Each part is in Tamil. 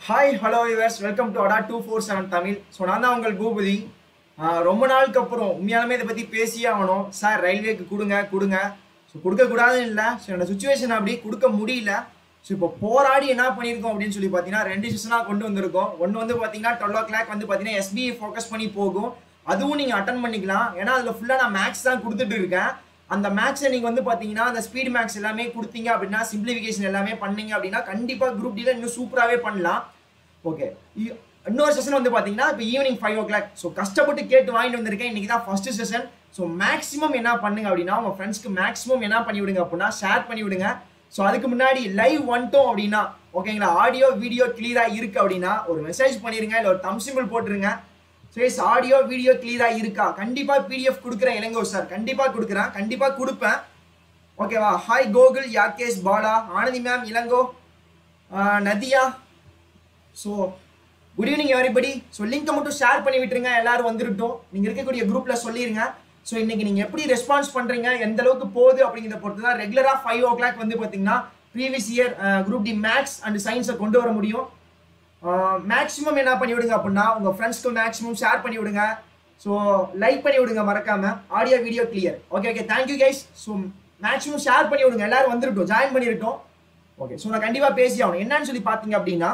Hi hello yours welcome to Adda two four seven Tamil so நான் தான் உங்கள் பூபதி ஆஹ் ரொம்ப நாளுக்கு அப்புறம் உண்மையாலுமே இதை பற்றி பேசியே ஆகணும் சார் ரயில்வேக்கு கொடுங்க கொடுங்க ஸோ கொடுக்கக்கூடாதுன்னு இல்லை ஸோ என்னோட சுச்சுவேஷன் அப்படி கொடுக்க முடியல ஸோ இப்போ போராடி என்ன பண்ணியிருக்கோம் அப்படின்னு சொல்லி பார்த்தீங்கன்னா ரெண்டு செஷனாக கொண்டு வந்திருக்கோம் ஒன்று வந்து பார்த்தீங்கன்னா டுவெல் ஓ கிளாக் வந்து பார்த்தீங்கன்னா எஸ்பிஐ ஃபோக்கஸ் பண்ணி போகும் அதுவும் நீங்கள் அட்டன் பண்ணிக்கலாம் ஏன்னா அதில் ஃபுல்லாக நான் மேக்ஸ் தான் கொடுத்துட்டு இருக்கேன் அந்த மேக்ஸை நீங்கள் வந்து பார்த்தீங்கன்னா அந்த ஸ்பீட் மேக்ஸ் எல்லாமே கொடுத்தீங்க அப்படின்னா சிம்பிளிஃபிகேஷன் எல்லாமே பண்ணீங்க அப்படின்னா கண்டிப்பாக குரூப் டியில் இன்னும் சூப்பராகவே பண்ணலாம் ஓகே இன்னொரு செஷன் வந்து பார்த்தீங்கன்னா இப்போ evening five o'clock so கஷ்டப்பட்டு கேட்டு வாங்கிட்டு வந்திருக்கேன் இன்னைக்கு தான் ஃபர்ஸ்ட் செஷன் ஸோ மேக்ஸிமம் என்ன பண்ணுங்க அப்படின்னா உங்கள் ஃப்ரெண்ட்ஸ்க்கு மேக்ஸிமம் என்ன பண்ணி விடுங்க அப்படின்னா ஷேர் பண்ணி விடுங்க ஸோ அதுக்கு முன்னாடி லைவ் வந்துட்டோம் அப்படின்னா ஓகேங்களா ஆடியோ வீடியோ கிளியராக இருக்கு அப்படின்னா ஒரு மெசேஜ் பண்ணிருங்க இல்லை ஒரு தம் சிம்பிள் போட்டுருங்க சரி ஆடியோ வீடியோ கிளியராக இருக்கா கண்டிப்பாக பிடிஎஃப் கொடுக்குறேன் இளங்கோ சார் கண்டிப்பாக கொடுக்குறேன் கண்டிப்பாக கொடுப்பேன் ஓகேவா ஹாய் கோகுல் யாகேஷ் பாலா ஆனந்தி மேம் இளங்கோ ஆஹ் Nadhiya so good evening everybody so லிங்கை மட்டும் ஷேர் பண்ணி விட்டுருங்க எல்லாரும் வந்துருட்டோம் நீங்கள் இருக்கக்கூடிய குரூப்பில் சொல்லிடுங்க ஸோ இன்னைக்கு நீங்கள் எப்படி ரெஸ்பான்ஸ் பண்ணுறீங்க எந்த அளவுக்கு போகுது அப்படிங்கிறத பொறுத்து தான் ரெகுலராக ஃபைவ் ஓ கிளாக் வந்து பார்த்தீங்கன்னா previous year group D maths and சயின்ஸை கொண்டு வர முடியும் மேக்ஸிமம் என்ன பண்ணி விடுங்க அப்படின்னா உங்கள் ஃப்ரெண்ட்ஸ்க்கு மேக்ஸிமம் ஷேர் பண்ணி விடுங்க ஸோ லைக் பண்ணி விடுங்க மறக்காம audio video clear okay okay thank you guys so maximum share பண்ணி விடுங்க எல்லாரும் வந்துருட்டோம் ஜாயின் பண்ணிருட்டோம் ஓகே ஸோ நான் கண்டிப்பாக பேசி ஆகணும் என்னன்னு சொல்லி பார்த்தீங்க அப்படின்னா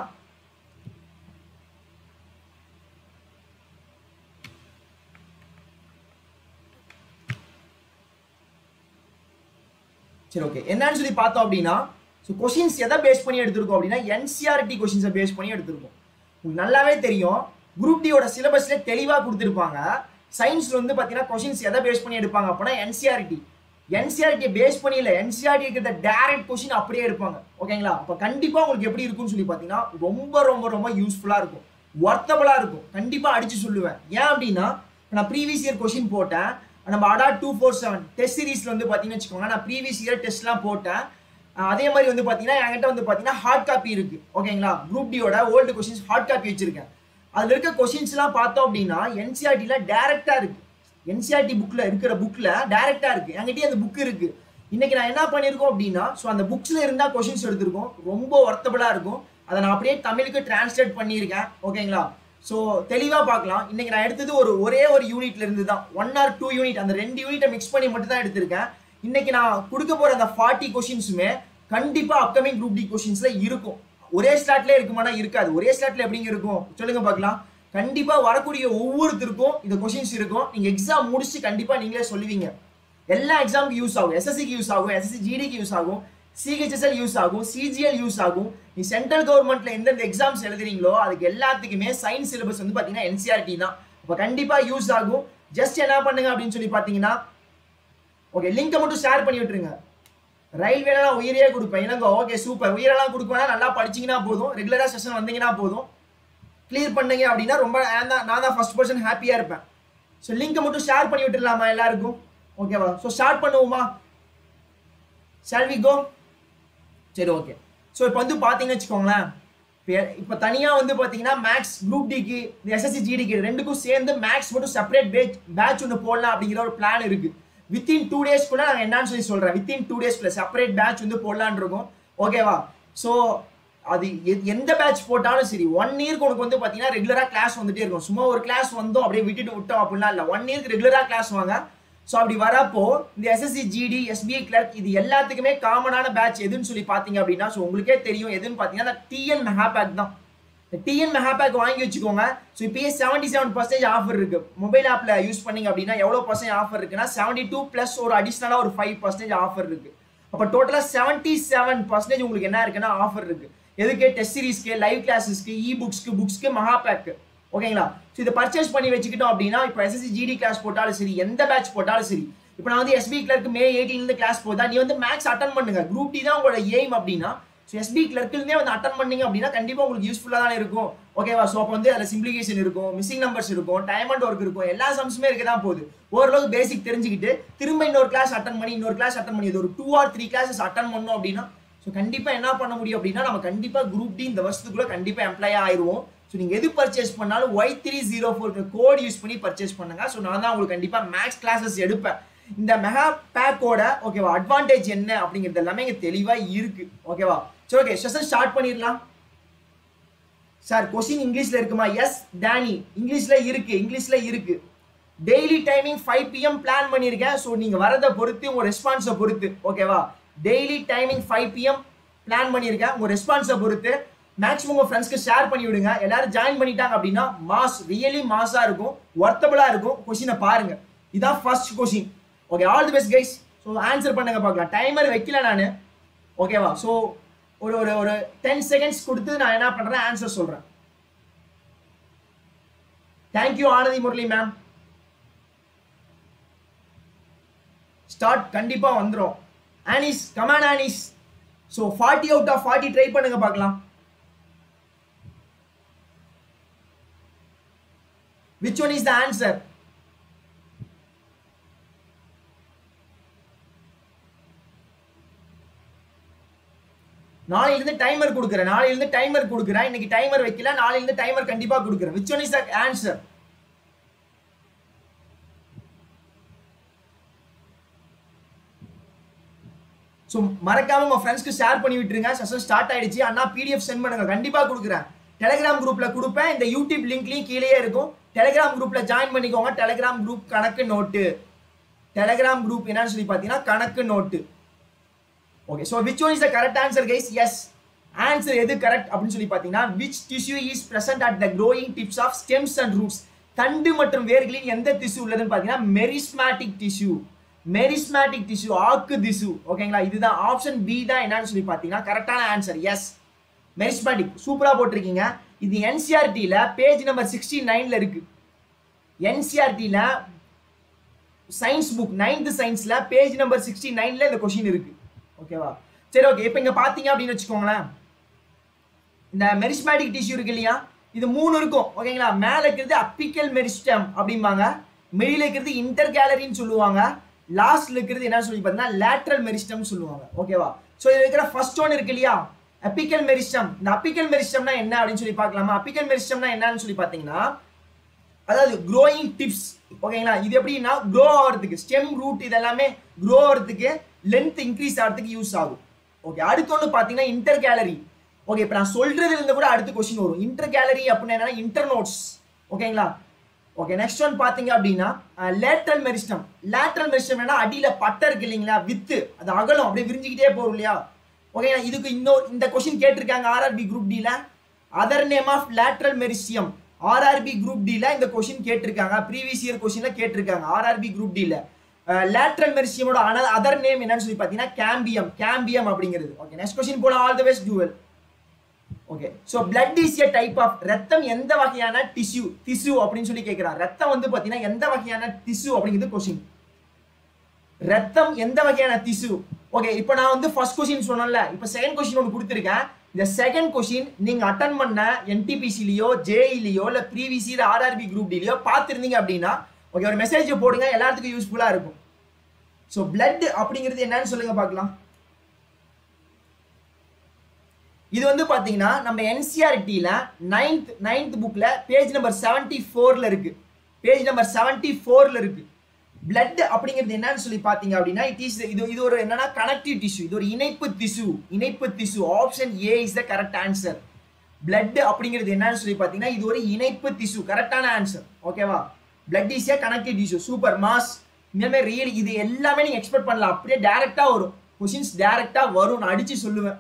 சரி ஓகே என்னன்னு சொல்லி பார்த்தோம் அப்படின்னா ஸோ கொஷின்ஸ் எதை பேஸ் பண்ணி எடுத்திருக்கோம் அப்படின்னா என்சிஆர்டி கொஷின்ஸை பேஸ் பண்ணி எடுத்திருக்கோம் உங்களுக்கு நல்லாவே தெரியும் குரூப் டியோட சிலபஸ்ல தெளிவாக கொடுத்துருப்பாங்க சயின்ஸ்ல வந்து பார்த்தீங்கன்னா கொஷின்ஸ் எதை பேஸ் பண்ணி எடுப்பாங்க அப்படின்னா என்சிஆர்டி என்சிஆர்டியை பேஸ் பண்ணி இல்லை என்சிஆர்டி இருக்கிற டேரக்ட் கொஷின் அப்படியே எடுப்பாங்க ஓகேங்களா அப்போ கண்டிப்பாக உங்களுக்கு எப்படி இருக்கும்னு சொல்லி பார்த்தீங்கன்னா ரொம்ப ரொம்ப ரொம்ப யூஸ்ஃபுல்லாக இருக்கும் ஒர்த்தபுளாக இருக்கும் கண்டிப்பாக அடிச்சு சொல்லுவேன் ஏன் அப்படின்னா நான் ப்ரீவியஸ் இயர் கொஷின் போட்டேன் நம்ம அடா டூ ஃபோர் செவன் டெஸ்ட் சீரீஸ்ல வந்து பார்த்தீங்கன்னு வச்சுக்கோங்க நான் ப்ரீவியஸ் இயர் டெஸ்ட்லாம் போட்டேன் அஹ் அதே மாதிரி வந்து பார்த்தீங்கன்னா என்கிட்ட வந்து பார்த்தீங்கன்னா ஹார்ட் காப்பி இருக்கு ஓகேங்களா குரூப் டியோட ஓல்டு கொஷின்ஸ் ஹார்ட் காப்பி வச்சிருக்கேன் அதில் இருக்க கொஷின்ஸ்லாம் பார்த்தோம் அப்படின்னா என்சிஆர்டியில் டேரெக்டாக இருக்கு என்சிஆர்டி புக்கில் இருக்கிற புக்கில் டேரெக்டாக இருக்கு என்கிட்டயே அந்த புக் இருக்கு இன்னைக்கு நான் என்ன பண்ணியிருக்கோம் அப்படின்னா ஸோ அந்த புக்ஸில் இருந்தால் கொஷின்ஸ் எடுத்திருக்கோம் ரொம்ப ஒர்த்தபுளாக இருக்கும் அதை நான் அப்படியே தமிழுக்கு டிரான்ஸ்லேட் பண்ணியிருக்கேன் ஓகேங்களா ஸோ தெளிவாக பார்க்கலாம் இன்னைக்கு நான் எடுத்தது ஒரு ஒரே ஒரு யூனிட்ல இருந்து தான் ஒன் ஆர் டூ யூனிட் அந்த ரெண்டு யூனிட்டை மிக்ஸ் பண்ணி மட்டும் தான் எடுத்திருக்கேன் இன்னைக்கு நான் கொடுக்க போற அந்த ஃபார்ட்டி கொஷின்ஸுமே கண்டிப்பாக அப்கமிங் குரூப் டி கொஷின்ஸ்ல இருக்கும் ஒரே ஸ்லாட்ல இருக்குமானா இருக்காது ஒரே ஸ்லாட்ல எப்படிங்க இருக்கும் சொல்லுங்க பார்க்கலாம் கண்டிப்பாக வரக்கூடிய ஒவ்வொருத்தருக்கும் இந்த கொஷின்ஸ் இருக்கும் நீங்கள் எக்ஸாம் முடிச்சு கண்டிப்பாக நீங்களே சொல்லுவீங்க எல்லா எக்ஸாமுக்கு யூஸ் ஆகும் எஸ்எஸ்சிக்கு யூஸ் ஆகும் எஸ்எஸ்சி ஜிடிக்கு யூஸ் ஆகும் சிஹெச்எஸ்எல் யூஸ் ஆகும் சிஜிஎல் யூஸ் ஆகும் நீ சென்ட்ரல் கவர்மெண்ட்ல எந்தெந்த எக்ஸாம்ஸ் எழுதுறீங்களோ அதுக்கு எல்லாத்துக்குமே சயின்ஸ் சிலபஸ் வந்து பார்த்தீங்கன்னா என்சிஆர்டி தான் அப்போ கண்டிப்பாக யூஸ் ஆகும் ஜஸ்ட் என்ன பண்ணுங்க அப்படின்னு சொல்லி பார்த்தீங்கன்னா ஓகே லிங்கை மட்டும் ஷேர் பண்ணி விட்டுருங்க ரயில்வேலாம் உயிரே கொடுப்பேன் இளங்கோ ஓகே சூப்பர் உயிரெல்லாம் கொடுப்பேன் நல்லா படிச்சீங்கன்னா போதும் ரெகுலராக செஷன் வந்தீங்கன்னா போதும் கிளியர் பண்ணீங்க அப்படின்னா ரொம்ப நான் தான் நான் தான் ஃபர்ஸ்ட் பர்சன் ஹாப்பியாக இருப்பேன் ஸோ லிங்கை மட்டும் ஷேர் பண்ணி விட்டுடலாமா எல்லாருக்கும் ஓகேவா ஸோ ஸ்டார்ட் பண்ணுவோமா ஷால் வி கோ சரி ஓகே ஸோ இப்போ வந்து பார்த்தீங்கன்னு வச்சுக்கோங்களேன் இப்போ இப்போ தனியாக வந்து பார்த்தீங்கன்னா மேக்ஸ் குரூப் டிக்கு இந்த எஸ்எஸ்சி ஜிடிக்கு ரெண்டுக்கும் சேர்ந்து மேக்ஸ் மட்டும் செப்பரேட் பேட்ச் பேட்ச் ஒன்று போடலாம் அப்படிங்கிற ஒரு பிளான் இருக்குது வித்தின் டூ டேஸ்க்குள்ள நாங்கள் என்னன்னு சொல்லி சொல்கிறேன் வித்தின் டூ டேஸ்க்குள்ள செப்பரேட் பேட்ச் வந்து போடலான் இருக்கோம் ஓகேவா ஸோ அது எ- எந்த பேட்ச் போட்டாலும் சரி ஒன் இயர்க்கு உனக்கு வந்து பார்த்தீங்கன்னா ரெகுலராக கிளாஸ் வந்துட்டே இருக்கும் சும்மா ஒரு கிளாஸ் வந்தோம் அப்படியே விட்டுட்டு விட்டோம் அப்படிலாம் இல்லை ஒன் இயர்க்கு ரெகுலராக கிளாஸ் வாங்க ஸோ அப்படி வரப்போ இந்த எஸ்எஸ்சி ஜிடி எஸ்பிஐ கிளர்க் இது எல்லாத்துக்குமே காமனான பேட்ச் எதுன்னு சொல்லி பார்த்தீங்க அப்படின்னா ஸோ உங்களுக்கே தெரியும் எதுன்னு பார்த்தீங்கன்னா டிஎன் மெஹாபேக் தான் இந்த டிஎன் மெஹாபேக் வாங்கி வச்சுக்கோங்க ஸோ இப்பயே செவன்டி செவன் பர்சன்டேஜ் ஆஃபர் இருக்கு மொபைல் ஆப்பில் யூஸ் பண்ணீங்க அப்படின்னா எவ்வளோ பர்சன்ட் ஆஃபர் இருக்குன்னா செவன்டி டூ ப்ளஸ் ஒரு அடிஷ்னலாக ஒரு ஃபைவ் பர்சன்டேஜ் ஆஃபர் இருக்கு அப்போ டோட்டலாக செவன்டி செவன் பர்சன்டேஜ் உங்களுக்கு என்ன இருக்குன்னா ஆஃபர் இருக்கு எதுக்கு டெஸ்ட் சீரிஸ்க்கு லைவ் கிளாஸஸ்க்கு இ புக்ஸ்க்கு புக்ஸ்க்கு மகாபேக்கு ஓகேங்களா ஸோ இதை பர்ச்சேஸ் பண்ணி வச்சுக்கிட்டோம் அப்படின்னா இப்போ எஸ்எஸ்சி ஜிடி கிளாஸ் போட்டாலும் சரி எந்த பேட்ச் போட்டாலும் சரி இப்போ நான் வந்து எஸ்பி கிளர்க்கு மே எயிட்டீன்லேருந்து கிளாஸ் போதா நீ வந்து மேக்ஸ் அட்டன் பண்ணுங்க குரூப் டி தான் உங்களோட எய்ம் அப்படின்னா ஸோ எஸ்பி கிளர்க்குலேருந்தே வந்து அட்டன் பண்ணீங்க அப்படின்னா கண்டிப்பாக உங்களுக்கு யூஸ்ஃபுல்லாக தானே இருக்கும் ஓகேவா ஸோ அப்போ வந்து அதில் சிம்பிளிகேஷன் இருக்கும் மிஸ்ஸிங் நம்பர்ஸ் இருக்கும் டைம் அண்ட் ஒர்க் இருக்கும் எல்லா சம்ஸுமே இருக்க தான் போகுது ஓரளவுக்கு பேசிக் தெரிஞ்சுக்கிட்டு திரும்ப இன்னொரு கிளாஸ் அட்டன் பண்ணி இன்னொரு கிளாஸ் அட்டன் பண்ணி இது ஒரு two or three classes attend பண்ணோம் அப்படின்னா ஸோ கண்டிப்பாக என்ன பண்ண முடியும் அப்படின்னா நம்ம கண்டிப்பாக குரூப் டி இந்த வருஷத்துக்குள்ள கண்டிப்பாக எம்ப்ளாய் ஆயிடுவோம் ஸோ நீங்கள் எது பர்ச்சேஸ் பண்ணாலும் Y three zero four code use பண்ணி பர்ச்சேஸ் பண்ணுங்க ஸோ நான் தான் உங்களுக்கு கண்டிப்பாக மேக்ஸ் கிளாஸஸ் எடுப்பேன் இந்த மெகா பேக்கோட ஓகேவா அட்வான்டேஜ் என்ன அப்படிங்கிறது எல்லாமே இங்கே தெளிவாக இருக்கு ஓகேவா சரி ஓகே செஷன் ஸ்டார்ட் பண்ணிடலாம் சார் கொஸ்டின் இங்கிலீஷ்ல இருக்குமா எஸ் டேனி இங்கிலீஷ்ல இருக்கு இங்கிலீஷ்ல இருக்கு daily timing five PM plan பண்ணியிருக்கேன் ஸோ நீங்கள் வரதை பொறுத்து உங்கள் ரெஸ்பான்ஸை பொறுத்து ஓகேவா daily timing five PM plan பண்ணியிருக்கேன் உங்கள் ரெஸ்பான்ஸை பொறுத்து மேக்ஸிமம் உங்கள் ஃப்ரெண்ட்ஸ்க்கு ஷேர் பண்ணி விடுங்க எல்லாரும் ஜாயின் பண்ணிட்டாங்க அப்படின்னா மாஸ் ரியலி மாஸாக இருக்கும் ஒர்த்தபுளாக இருக்கும் கொஷினை பாருங்க இதான் first question okay all the best guys so answer பண்ணுங்க பார்க்கலாம் டைமர் வைக்கல நான் ஓகேவா ஸோ ஒரு ஒரு ஒரு டென் செகண்ட்ஸ் கொடுத்து நான் என்ன பண்ணுறேன் ஆன்சர் சொல்கிறேன் thank you Anandhi Murali ma'am start கண்டிப்பா வந்துரும் Anis come on Anis so forty out of forty try பண்ணுங்க பார்க்கலாம் which one is the answer நாளையிலிருந்து டைமர் கொடுக்குறேன் நாளையிலிருந்து டைமர் கொடுக்குறேன் இன்னைக்கு டைமர் வைக்கல நாளையிலிருந்து டைமர் கண்டிப்பா கொடுக்குறேன் which one is the answer so மறக்காம உங்க ஃப்ரெண்ட்ஸ்க்கு ஷேர் பண்ணி விட்டுருங்க செஷன் ஸ்டார்ட் ஆயிடுச்சு அண்ணா பிடிஎஃப் சென்ட் பண்ணுங்க கண்டிப்பா கொடுக்குறேன் டெலிகிராம் குரூப்ல கொடுப்பேன் இந்த யூடியூப் லிங்க்லயும் கீழேயே இருக்கும் டெலிகிராம் குரூப்ல ஜாயின் பண்ணிக்கோங்க டெலிகிராம் குரூப் கணக்கு நோட்டு டெலிகிராம் குரூப் என்னன்னு சொல்லி பார்த்தீங்கன்னா கணக்கு note okay so which one is the correct answer guys yes answer எது கரெக்ட் அப்படின்னு சொல்லி பார்த்தீங்கன்னா which tissue is present at the growing tips of stems and roots தண்டு மற்றும் வேர்களின் எந்த திசு உள்ளதுன்னு பார்த்தீங்கன்னா மெரிஸ்மேட்டிக் டிஷ்யூ மெரிஸ்மேட்டிக் டிஷ்யூ ஆக்கு திசு ஓகேங்களா இதுதான் ஆப்ஷன் பி தான் என்னன்னு சொல்லி பார்த்தீங்கன்னா கரெக்டான ஆன்சர் எஸ் மெரிஸ்மேட்டிக் சூப்பராக போட்டிருக்கீங்க இது என்சிஆர்டியில் பேஜ் நம்பர் சிக்ஸ்டி நைனில் இருக்கு என்சிஆர்டியில் சயின்ஸ் புக் நைன்த் சயின்ஸில் பேஜ் நம்பர் சிக்ஸ்டி நைனில் இந்த கொஷின் இருக்கு ஓகேவா சரி ஓகே இப்போ இங்கே பார்த்தீங்க அப்படின்னு வச்சுக்கோங்களேன் இந்த மெரிஸ்மேட்டிக் டிஷ்யூ இருக்கு இல்லையா இது மூணு இருக்கும் ஓகேங்களா மேலே இருக்கிறது அப்பிக்கல் மெரிஸ்டம் அப்படிம்பாங்க மெடியில் இருக்கிறது இன்டர் கேலரின்னு சொல்லுவாங்க லாஸ்ட்ல இருக்கிறது என்ன சொல்லி பார்த்தீங்கன்னா லேட்ரல் மெரிஸ்டம் சொல்லுவாங்க ஓகேவா ஸோ இதில் இருக்கிற ஃபர்ஸ்ட் ஒன் இருக்கு இல்லையா அப்பிக்கல் மெரிஸ்டம் இந்த அப்பிக்கல் மெரிஸ்டம்னா என்ன அப்படின்னு சொல்லி பார்க்கலாமா அப்பிக்கல் மெரிஸ்டம்னா என்னன்னு சொல்லி பார்த்தீங்கன்னா அதாவது க்ரோயிங் டிப்ஸ் ஓகேங்களா இது எப்படின்னா க்ரோ ஆகிறதுக்கு ஸ்டெம் ரூட் இதெல்லாமே க்ரோ ஆகிறதுக்கு லென்த் இன்க்ரீஸ் ஆகிறதுக்கு யூஸ் ஆகும் ஓகே அடுத்து ஒன்று பார்த்தீங்கன்னா இன்டர் கேலரி ஓகே இப்போ நான் சொல்றதுல இருந்து கூட அடுத்த கொஸ்டின் வரும் இன்டர் கேலரி அப்படின்னா என்னன்னா இன்டர் நோட்ஸ் ஓகேங்களா ஓகே நெக்ஸ்ட் ஒன் பார்த்தீங்க அப்படின்னா லேட்ரல் மெரிஸ்டம் லேட்ரல் மெரிஸ்டம் என்ன அடியில் பட்டை இருக்கு இல்லைங்களா வித்து அது அகலம் அப்படியே விரிஞ்சிக்கிட்டே போகும் இல்லையா ஓகேங்களா இதுக்கு இன்னொரு இந்த கொஸ்டின் கேட்டிருக்காங்க ஆர்ஆர்பி குரூப் டில other name of lateral meristem RRB group டில இந்த கொஸ்டின் கேட்டிருக்காங்க ப்ரீவியஸ் இயர் கொஸ்டின்ல கேட்டிருக்காங்க ஆர்ஆர்பி குரூப் டில லேட்ரல் மெரிசியமோட அதர் நேம் என்னன்னு சொல்லி பார்த்தீங்கன்னா கேம்பியம் கேம்பியம் அப்படிங்கிறது ஓகே நெக்ஸ்ட் கொஸ்டின் போல all the best Jewel okay so blood is a type of ரத்தம் எந்த வகையான டிஷ்யூ திசு அப்படின்னு சொல்லி கேட்கிறான் ரத்தம் வந்து பார்த்தீங்கன்னா எந்த வகையான திசு அப்படிங்கிறது கொஸ்டின் ரத்தம் எந்த வகையான திசு ஓகே இப்போ நான் வந்து ஃபர்ஸ்ட் கொஸ்டின் சொன்னேன்ல இப்போ செகண்ட் கொஸ்டின் ஒன்று கொடுத்துருக்கேன் இந்த செகண்ட் கொஸ்டின் நீங்க அட்டன் பண்ண என்டிபிசிலையோ ஜேஇலையோ இல்லை ப்ரீவிசி ஆர்ஆர்பி குரூப் டிலையோ பார்த்துருந்தீங்க அப்படின்னா ஓகே ஒரு மெசேஜ் போடுங்க எல்லாத்துக்கும் யூஸ்ஃபுல்லாக இருக்கும் ஸோ பிளட் அப்படிங்கிறது என்னன்னு சொல்லுங்க பார்க்கலாம் இது வந்து பார்த்தீங்கன்னா நம்ம என்சிஆர்டியில் நைன்த் நைன்த் புக்கில் பேஜ் நம்பர் செவன்ட்டி ஃபோரில் இருக்கு பேஜ் நம்பர் செவன்ட்டி ஃபோரில் இருக்கு பிளட் அப்படிங்கிறது என்னன்னு சொல்லி பார்த்தீங்க அப்படின்னா இட் இஸ் இது இது ஒரு என்னன்னா கனெக்டிவ் டிஷ்யூ இது ஒரு இணைப்பு திசு இணைப்பு திசு option A is the correct answer blood அப்படிங்கிறது என்னன்னு சொல்லி பார்த்தீங்கன்னா இது ஒரு இணைப்பு திசு கரெக்டான ஆன்சர் ஓகேவா blood is a connective tissue super mass இனிமேல் ரியல் இது எல்லாமே நீங்கள் எக்ஸ்பெக்ட் பண்ணலாம் அப்படியே டேரெக்டாக வரும் கொஷின்ஸ் டேரெக்டாக வரும் நான் அடித்து சொல்லுவேன்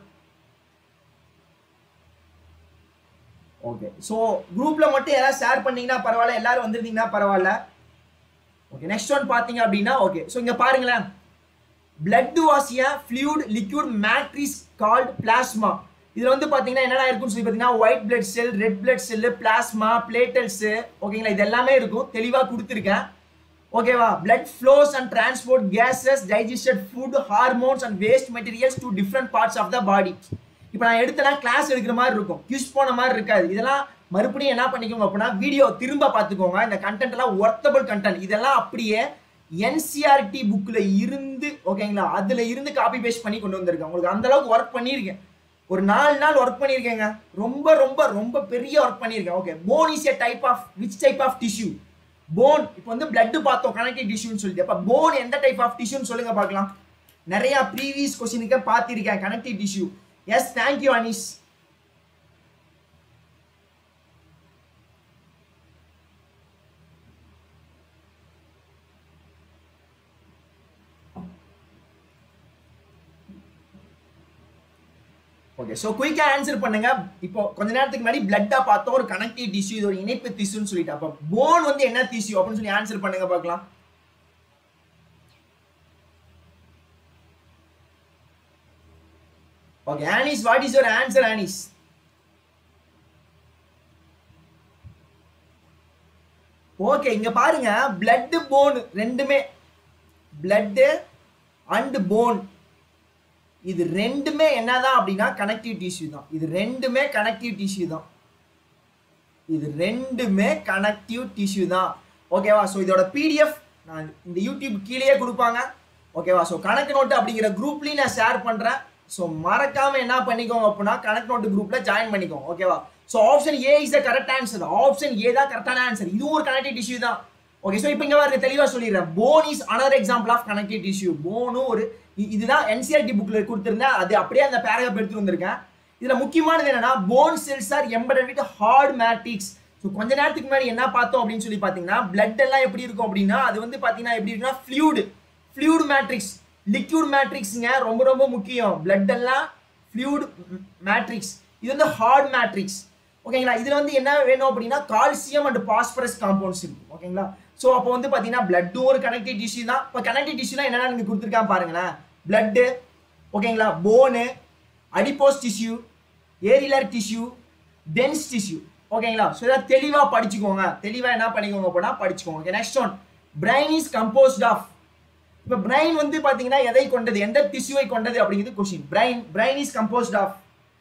ஓகே ஸோ குரூப்பில் மட்டும் யாராவது ஷேர் பண்ணீங்கன்னா பரவாயில்ல எல்லாரும் வந்திருந்தீங்கன்னா பரவாயில்ல ஓகே நெக்ஸ்ட் ஒன் பார்த்தீங்க அப்படின்னா ஓகே ஸோ இங்கே பாருங்களேன் blood was a fluid liquid matrix called plasma இதில் வந்து பார்த்தீங்கன்னா என்னென்ன இருக்குன்னு சொல்லி பார்த்தீங்கன்னா white blood cell red blood cell plasma platelets ஓகேங்களா இது எல்லாமே இருக்கும் தெளிவாக கொடுத்துருக்கேன் ஓகேவா blood flows and transport gases digested food hormones and waste materials to different parts of the body இப்போ நான் எடுத்தனா கிளாஸ் எடுக்கிற மாதிரி இருக்கும் கியூஸ் போன மாதிரி இருக்காது இதெல்லாம் மறுபடியும் என்ன பண்ணிக்கோங்க அப்படின்னா வீடியோ திரும்ப பார்த்துக்கோங்க இந்த கண்டென்ட் எல்லாம் ஒர்த்தபிள் கண்டென்ட் இதெல்லாம் அப்படியே என்சிஆர்டி புக்கில் இருந்து ஓகேங்களா அதில் இருந்து காப்பி பேஸ்ட் பண்ணி கொண்டு வந்திருக்கேன் உங்களுக்கு அந்த அளவுக்கு ஒர்க் பண்ணியிருக்கேன் ஒரு நாலு நாள் ஒர்க் பண்ணியிருக்கேங்க ரொம்ப ரொம்ப ரொம்ப பெரிய ஒர்க் பண்ணியிருக்கேன் okay bone is a type of which type of tissue bone இப்போ வந்து பிளட் பார்த்தோம் கனெக்டிவ் டிஷ்யூன்னு சொல்லிட்டு அப்போ போன் எந்த டைப் ஆஃப் டிஷ்யூன்னு சொல்லுங்க பார்க்கலாம் நிறைய ப்ரீவியஸ் கொஸ்டினுக்கு பார்த்திருக்கேன் connective tissue yes thank you Anish okay so குயிக்காக ஆன்சர் பண்ணுங்க இப்போ கொஞ்ச நேரத்துக்கு முன்னாடி பிளட்டா பார்த்தோம் ஒரு கனெக்டிவ் டிஷ்யூ இது ஒரு இணைப்பு திசுன்னு சொல்லிட்டு அப்போ போன் வந்து என்ன டிஷ்யூ அப்படின்னு சொல்லி ஆன்சர் பண்ணுங்க பார்க்கலாம் okay Anis what is your answer Anis okay இங்க பாருங்க பிளட் போன் ரெண்டுமே பிளட் அண்ட் போன் இது ரெண்டுமே என்னதான் அப்படின்னா கனெக்டிவ் டிஷ்யூ தான் இது ரெண்டுமே கனெக்டிவ் டிஷ்யூ தான் இது ரெண்டுமே கனெக்டிவ் டிஷ்யூ தான் ஓகேவா ஸோ இதோட பிடிஎஃப் நான் இந்த யூடியூப் கீழேயே கொடுப்பாங்க ஓகேவா ஸோ கணக்கு நோட்டு அப்படிங்கிற குரூப்லேயும் நான் ஷேர் பண்ணுறேன் ஸோ மறக்காம என்ன பண்ணிக்கோங்க அப்படின்னா கணக்கு நோட்டு குரூப்ல ஜாயின் பண்ணிக்கோங்க ஓகேவா so option A is the correct answer option A தான் கரெக்டான ஆன்சர் இதுவும் ஒரு கனெக்டிவ் டிஷ்யூ தான் ஓகே ஸோ இப்போ இங்கே வர தெளிவாக சொல்லிடுறேன் bone is another example of connective tissue போனும் ஒரு இ- இதுதான் என்சிஆர்டி புக்கில் கொடுத்துருந்தேன் அது அப்படியே அந்த பேராகிராஃப் எடுத்து வந்திருக்கேன் இதில் முக்கியமானது என்னன்னா bone cells are embedded with hard matrix so கொஞ்ச நேரத்துக்கு முன்னாடி என்ன பார்த்தோம் அப்படின்னு சொல்லி பார்த்தீங்கன்னா பிளட் எல்லாம் எப்படி இருக்கும் அப்படின்னா அது வந்து பார்த்தீங்கன்னா எப்படி இருக்குன்னா ஃப்ளூடு ஃப்ளூட் மேட்ரிக்ஸ் லிக்யூட் மேட்ரிக்ஸுங்க ரொம்ப ரொம்ப முக்கியம் பிளட் எல்லாம் ஃப்ளூட் மேட்ரிக்ஸ் இது வந்து ஹார்ட் மேட்ரிக்ஸ் ஓகேங்களா இதுல வந்து என்ன வேணும் அப்படின்னா கால்சியம் அண்ட் பாஸ்பரஸ் காம்பவுண்ட்ஸ் இருக்கு ஓகேங்களா ஸோ அப்போ வந்து பார்த்தீங்கன்னா பிளட்டும் ஒரு கனெக்டிவ் டிஷ்யூ தான் இப்போ கனெக்டிவ் டிஷ்யூனா என்னென்ன நீங்கள் கொடுத்துருக்கான் பாருங்களேன் பிளட்டு ஓகேங்களா bone adipose tissue areolar tissue dense tissue ஓகேங்களா ஸோ இதை தெளிவாக படிச்சுக்கோங்க தெளிவாக என்ன பண்ணிக்கோங்க அப்படின்னா படிச்சுக்கோங்க okay next one brain is composed of இப்போ பிரைன் வந்து பார்த்தீங்கன்னா எதை கொண்டது எந்த டிஷ்யூவை கொண்டது அப்படிங்கிறது question brain brain is composed of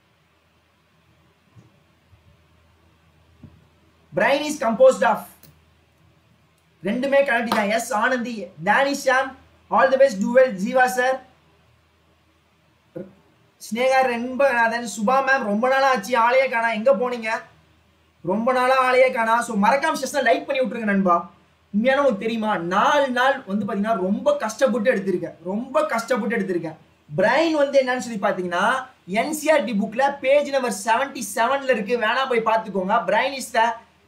brain is composed of ரெண்டுமே கனெக்ட் தான் yes Anandhi Danny Sham all the best do well Jeeva sir Sneha ரொம்ப அதன் சுபா மேம் ரொம்ப நாளா ஆச்சு ஆளையே காணா எங்க போனீங்க ரொம்ப நாளா ஆளையே காணா ஸோ மறக்காம செஷன் லைக் பண்ணி விட்டுருங்க நண்பா உண்மையான உங்களுக்கு தெரியுமா நாலு நாள் வந்து பார்த்தீங்கன்னா ரொம்ப கஷ்டப்பட்டு எடுத்திருக்கேன் ரொம்ப கஷ்டப்பட்டு எடுத்திருக்கேன் பிரைன் வந்து என்னன்னு சொல்லி பார்த்தீங்கன்னா என்சிஆர்டி புக்ல பேஜ் நம்பர் செவன்டி செவன்ல இருக்கு வேணா போய் பார்த்துக்கோங்க பிரைன் இஸ் த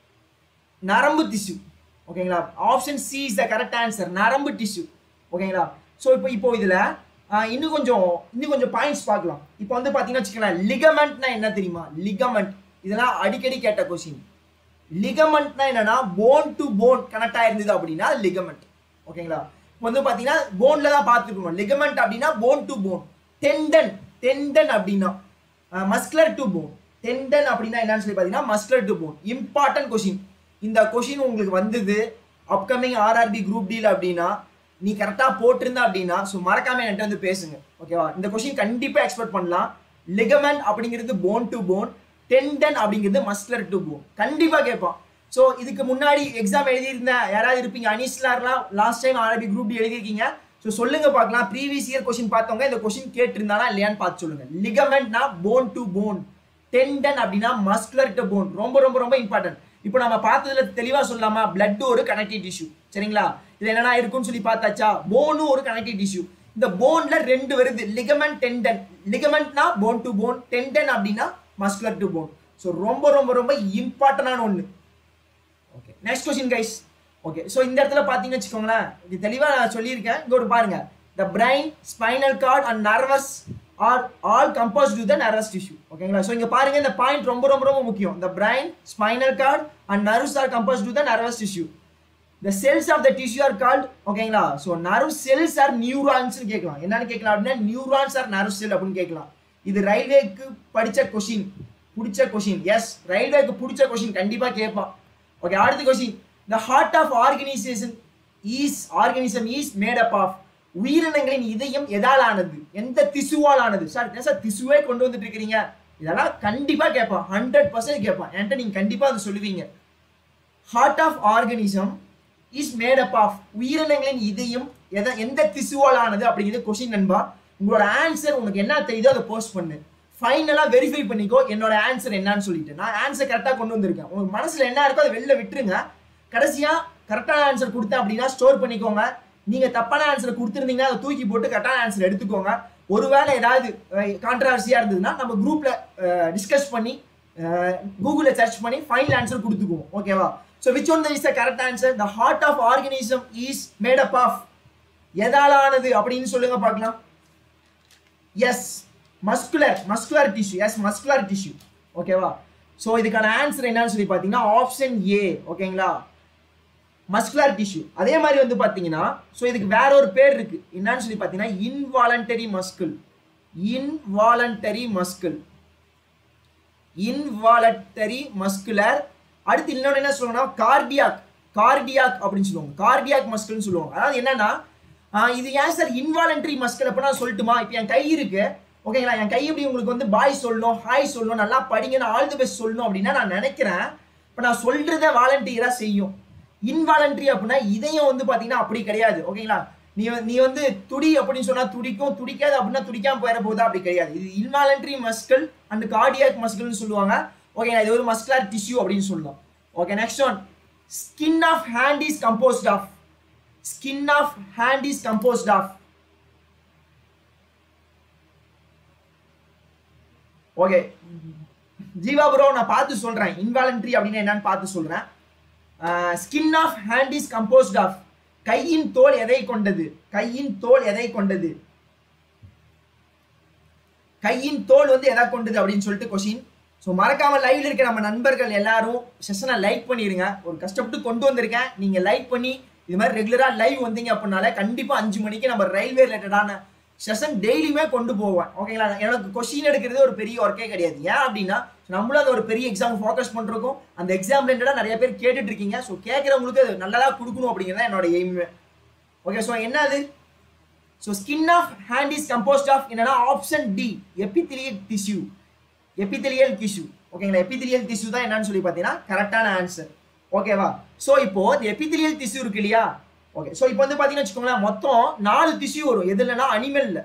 நரம்பு டிஷ்யூ ஓகேங்களா option C is the correct answer நரம்பு டிஷ்யூ ஓகேங்களா ஸோ இப்போ இப்போ இதில் இன்னும் கொஞ்சம் இன்னும் கொஞ்சம் பாயிண்ட்ஸ் பார்க்கலாம் இப்போ வந்து பார்த்தீங்கன்னா வச்சுக்கலாம் லிகமெண்ட்னா என்ன தெரியுமா லிகமெண்ட் இதெல்லாம் அடிக்கடி கேட்ட கொஸ்டின் லிகமெண்ட்னா என்னன்னா போன் டு போன் கனெக்ட் ஆயிருந்தது அப்படின்னா லிகமெண்ட் ஓகேங்களா இப்போ வந்து பார்த்தீங்கன்னா போன்ல தான் பார்த்துருக்கணும் லிகமெண்ட் அப்படின்னா bone to bone tendon tendon அப்படின்னா மஸ்குலர் டு போன் டெண்டன் அப்படின்னா என்னன்னு சொல்லி பார்த்தீங்கன்னா muscular to bone important question இந்த கொஷின் உங்களுக்கு வந்தது அப்கமிங் ஆர்ஆர்பி குரூப் டீல் அப்படின்னா நீ கரெக்டாக போட்டிருந்த அப்படின்னா ஸோ மறக்காம என்கிட்ட வந்து பேசுங்க ஓகேவா இந்த கொஷின் கண்டிப்பாக எக்ஸ்பெக்ட் பண்ணலாம் லிகமெண்ட் அப்படிங்கிறது போன் டு போன் டெண்டன் அப்படிங்கிறது மஸ்குலர் டு போன் கண்டிப்பாக கேட்பான் ஸோ இதுக்கு முன்னாடி எக்ஸாம் எழுதியிருந்தேன் யாராவது இருப்பீங்க அனிஸ்லார்லாம் last time RRB group D எழுதியிருக்கீங்க ஸோ சொல்லுங்க பார்க்கலாம் ப்ரீவியஸ் இயர் கொஷின் பார்த்தவங்க இந்த கொஷின் கேட்டிருந்தானா இல்லையான்னு பார்த்து சொல்லுங்க லிகமெண்ட்னா போன் டு போன் டெண்டன் அப்படின்னா மஸ்குலர் டு போன் ரொம்ப ரொம்ப ரொம்ப இம்பார்ட்டன்ட் இப்போ நம்ம பார்த்ததுல தெளிவா சொல்லலாமா பிளட் ஒரு கனெக்டிவ் டிஷ்யூ சரிங்களா இது என்னென்ன இருக்குன்னு சொல்லி பார்த்தாச்சா போனும் ஒரு கனெக்டிவ் டிஷ்யூ இந்த போன்ல ரெண்டு வருது லிகமெண்ட் டெண்டன் லிகமெண்ட்னா போன் டு போன் டெண்டன் அப்படின்னா மஸ்குலர் டு போன் ஸோ ரொம்ப ரொம்ப ரொம்ப இம்பார்ட்டன்டான ஒன்று okay next question guys okay so இந்த இடத்துல பார்த்தீங்கன்னு வச்சுக்கோங்களேன் இது தெளிவாக நான் சொல்லியிருக்கேன் இங்க ஒரு பாருங்க the brain spinal cord and nerves are all compose to the nervous tissue ஓகேங்களா ஸோ இங்கே பாருங்க இந்த பாயிண்ட் ரொம்ப ரொம்ப ரொம்ப முக்கியம் the brain spinal cord and nerves are compose to the nervous tissue the cells of the tissue are called ஓகேங்களா ஸோ நர்வ் செல்ஸ் ஆர் நியூரான்ஸ்னு கேட்கலாம் என்னன்னு கேட்கலாம் அப்படின்னா நியூரான்ஸ் ஆர் நர்வ் செல் அப்படின்னு கேட்கலாம் இது ரயில்வேக்கு படிச்ச கொஷின் பிடிச்ச கொஷின் எஸ் ரயில்வேக்கு பிடிச்ச கொஷின் கண்டிப்பாக கேட்பான் ஓகே அடுத்த question the heart of organisation is organism is made up of உயிரினங்களின் இதயம் எதால் ஆனது எந்த திசுவால் ஆனது சார் என்ன சார் திசுவே கொண்டு வந்துட்டு இருக்கிறீங்க இதெல்லாம் கண்டிப்பாக கேட்பான் ஹண்ட்ரட் பர்சன்ட் கேட்பான் என்கிட்ட நீங்கள் கண்டிப்பாக அதை சொல்லுவீங்க heart of organism is made up of உயிரினங்களின் இதயம் எதை எந்த திசுவால் ஆனது அப்படிங்கிறது கொஷின் நண்பா உங்களோட ஆன்சர் உனக்கு என்ன தெரியுதோ அதை போஸ்ட் பண்ணு ஃபைனலாக வெரிஃபை பண்ணிக்கோ என்னோட ஆன்சர் என்னன்னு சொல்லிட்டு நான் ஆன்சர் கரெக்டாக கொண்டு வந்திருக்கேன் உங்களுக்கு மனசில் என்ன இருக்கோ அதை வெளில விட்டுருங்க கடைசியாக கரெக்டான ஆன்சர் கொடுத்தேன் அப்படின்னா ஸ்டோர் பண்ணிக்கோங்க நீங்கள் தப்பான ஆன்சர் கொடுத்துருந்தீங்கன்னா அதை தூக்கி போட்டு கரெக்டான ஆன்சர் எடுத்துக்கோங்க ஒருவேளை ஏதாவது கான்ட்ரவர்சியாக இருந்ததுன்னா நம்ம குரூப்பில் டிஸ்கஸ் பண்ணி கூகுளில் சர்ச் பண்ணி ஃபைனல் ஆன்சர் கொடுத்துக்குவோம் ஓகேவா so which one is the correct answer the heart of organism is made up of எதாலானது அப்படின்னு சொல்லுங்க பார்க்கலாம் yes muscular muscular tissue yes muscular tissue ஓகேவா ஸோ இதுக்கான ஆன்சர் என்னன்னு சொல்லி பார்த்தீங்கன்னா ஆப்ஷன் ஏ ஓகேங்களா மஸ்குலர் டிஷ்யூ அதே மாதிரி வந்து பார்த்தீங்கன்னா ஸோ இதுக்கு வேற ஒரு பேர் இருக்கு என்னன்னு சொல்லி பார்த்தீங்கன்னா involuntary muscle involuntary muscle involuntary muscular அடுத்து இன்னொன்று என்ன சொல்லுவாங்கன்னா கார்டியாக் கார்டியாக் அப்படின்னு சொல்லுவாங்க கார்டியாக் மஸ்கிள்னு சொல்லுவாங்க அதாவது என்னன்னா ஆஹ் இது ஏன் சார் இன்வாலண்டரி மஸ்கிள் அப்போ நான் சொல்லட்டுமா இப்போ என் கை இருக்கு ஓகேங்களா என் கை இப்படி உங்களுக்கு வந்து பாய் சொல்லணும் ஹாய் சொல்லணும் நல்லா படிங்கன்னு ஆல் தி பெஸ்ட் சொல்லணும் அப்படின்னா நான் நினைக்கிறேன் இப்போ நான் சொல்றத வாலண்டியரா செய்யும் இன்வாலண்டரி அப்படின்னா இதையும் வந்து பார்த்தீங்கன்னா அப்படி கிடையாது ஓகேங்களா நீ வந்து- நீ வந்து துடி அப்படின்னு சொன்னா துடிக்கும் துடிக்காது அப்படின்னா துடிக்காம போயிட போகுதா அப்படி கிடையாது இது இன்வாலண்டரி மஸ்கிள் அண்ட் கார்டியாக் மஸ்கிள்னு சொல்லுவாங்க ஓகேங்களா இது ஒரு மஸ்குலர் டிஷ்யூ அப்படின்னு சொல்லலாம் okay next one skin of hand is composed of skin of hand is composed of okay Jeeva bro நான் பார்த்து சொல்றேன் இன்வாலண்டரி அப்படின்னு என்னன்னு பார்த்து சொல்றேன் skin of hand is composed of கையின் தோல் எதை கொண்டது கையின் தோல் எதை கொண்டது கையின் தோல் வந்து எதை கொண்டது அப்படின்னு சொல்லிட்டு கொஷின் ஸோ மறக்காம லைவ்ல இருக்க நம்ம நண்பர்கள் எல்லாரும் செஷனை லைக் பண்ணிடுங்க ஒரு கஷ்டப்பட்டு கொண்டு வந்திருக்கேன் நீங்க லைக் பண்ணி இது மாதிரி ரெகுலரா லைவ் வந்தீங்க அப்படின்னால கண்டிப்பா அஞ்சு மணிக்கு நம்ம ரயில்வே ரிலேட்டடான செஷன் டெய்லியுமே கொண்டு போவேன் ஓகேங்களா எனக்கு கொஸ்டின் எடுக்கிறது ஒரு பெரிய ஒர்க்கே கிடையாது ஏன் அப்படின்னா நம்மளும் அதை ஒரு பெரிய எக்ஸாம் ஃபோக்கஸ் பண்ணிருக்கோம் அந்த எக்ஸாம் ரிலேட்டடாக நிறைய பேர் கேட்டுட்டு இருக்கீங்க ஸோ கேட்குறவங்களுக்கு அது நல்லதா கொடுக்கணும் அப்படிங்கிறது தான் என்னோட எய்மே ஓகே ஸோ என்ன அது so skin of hand is composed of என்னன்னா option D epithelial tissue epithelial tissue ஓகேங்களா எபித்திலியல் டிஷ்யூ தான் என்னன்னு சொல்லி பார்த்தீங்கன்னா கரெக்டான ஆன்சர் ஓகேவா ஸோ இப்போ இந்த எபித்திலியல் டிஷ்யூ இருக்கு இல்லையா ஓகே ஸோ இப்போ வந்து பார்த்தீங்கன்னா வச்சுக்கோங்களேன் மொத்தம் நாலு டிஷ்யூ வரும் எதுலன்னா அனிமல்ல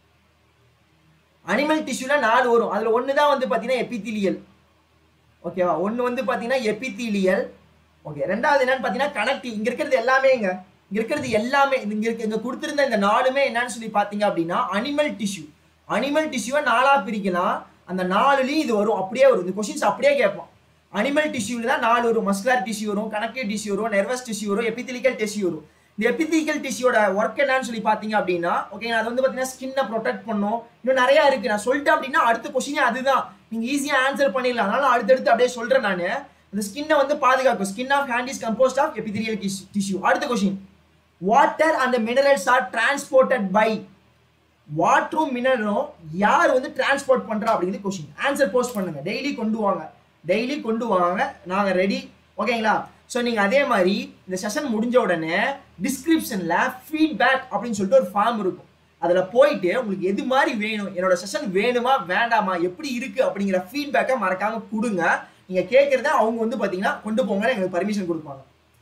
அனிமல் டிஷ்யூல நாலு வரும் அதுல ஒன்று தான் வந்து பார்த்தீங்கன்னா எபித்திலியல் ஓகேவா ஒன்று வந்து பார்த்தீங்கன்னா எபித்திலியல் ஓகே ரெண்டாவது என்னன்னு பார்த்தீங்கன்னா கனெக்டிவ் இங்க இருக்கிறது எல்லாமே இங்க இங்க இருக்கிறது எல்லாமே இங்க இருக்க இங்க கொடுத்திருந்த இந்த நாலுமே என்னன்னு சொல்லி பார்த்தீங்க அப்படின்னா அனிமல் டிஷ்யூ அனிமல் டிஷ்யூவை நாலா பிரிக்கலாம் அந்த நாலுலயும் இது வரும் அப்படியே வரும் இந்த கொஸ்டின்ஸ் அப்படியே கேட்போம் அனிமல் டிஷ்யூல தான் நாலு வரும் மஸ்குலர் டிஷ்யூ வரும் கனெக்டிவ் டிஷ்யூ வரும் நெர்வஸ் டிஷ்யூ வரும் எபித்திலிக்கல் டிஷ்யூ வரும் இந்த எபித்திலிக்கல் டிஷ்யூட ஒர்க் என்னன்னு சொல்லி பார்த்தீங்க அப்படின்னா ஓகே அது வந்து பார்த்தீங்கன்னா ஸ்கின்னை ப்ரொடெக்ட் பண்ணும் இன்னும் நிறைய இருக்கு நான் சொல்லிட்டேன் அப்படின்னா அடுத்த கொஸ்டினே அதுதான் நீங்க ஈஸியா ஆன்சர் பண்ணிடலாம் அதனால அடுத்தடுத்து அப்படியே சொல்றேன் நான் அந்த ஸ்கின்னை வந்து பாதுகாக்கும் skin of hand is composed of epithelial tissue அடுத்த question water and minerals are transported by வாட்டரும் மினரலும் யார் வந்து டிரான்ஸ்போர்ட் பண்றா அப்படிங்கிறது கொஸ்டின் ஆன்சர் போஸ்ட் பண்ணுங்க டெய்லி கொண்டு வாங்க டெய்லி கொண்டு வாங்க நாங்க ரெடி ஓகேங்களா ஸோ நீங்க அதே மாதிரி இந்த செஷன் முடிஞ்ச உடனே டிஸ்கிரிப்ஷன்ல ஃபீட்பேக் அப்படின்னு சொல்லிட்டு ஒரு ஃபார்ம் இருக்கும் அதுல போயிட்டு உங்களுக்கு எது மாதிரி வேணும் என்னோட செஷன் வேணுமா வேண்டாமா எப்படி இருக்கு அப்படிங்கிற ஃபீட்பேக்கை மறக்காம கொடுங்க நீங்க கேட்கறத அவங்க வந்து பாத்தீங்கன்னா கொண்டு போங்க எங்களுக்கு பர்மிஷன் கொடுப்பாங்க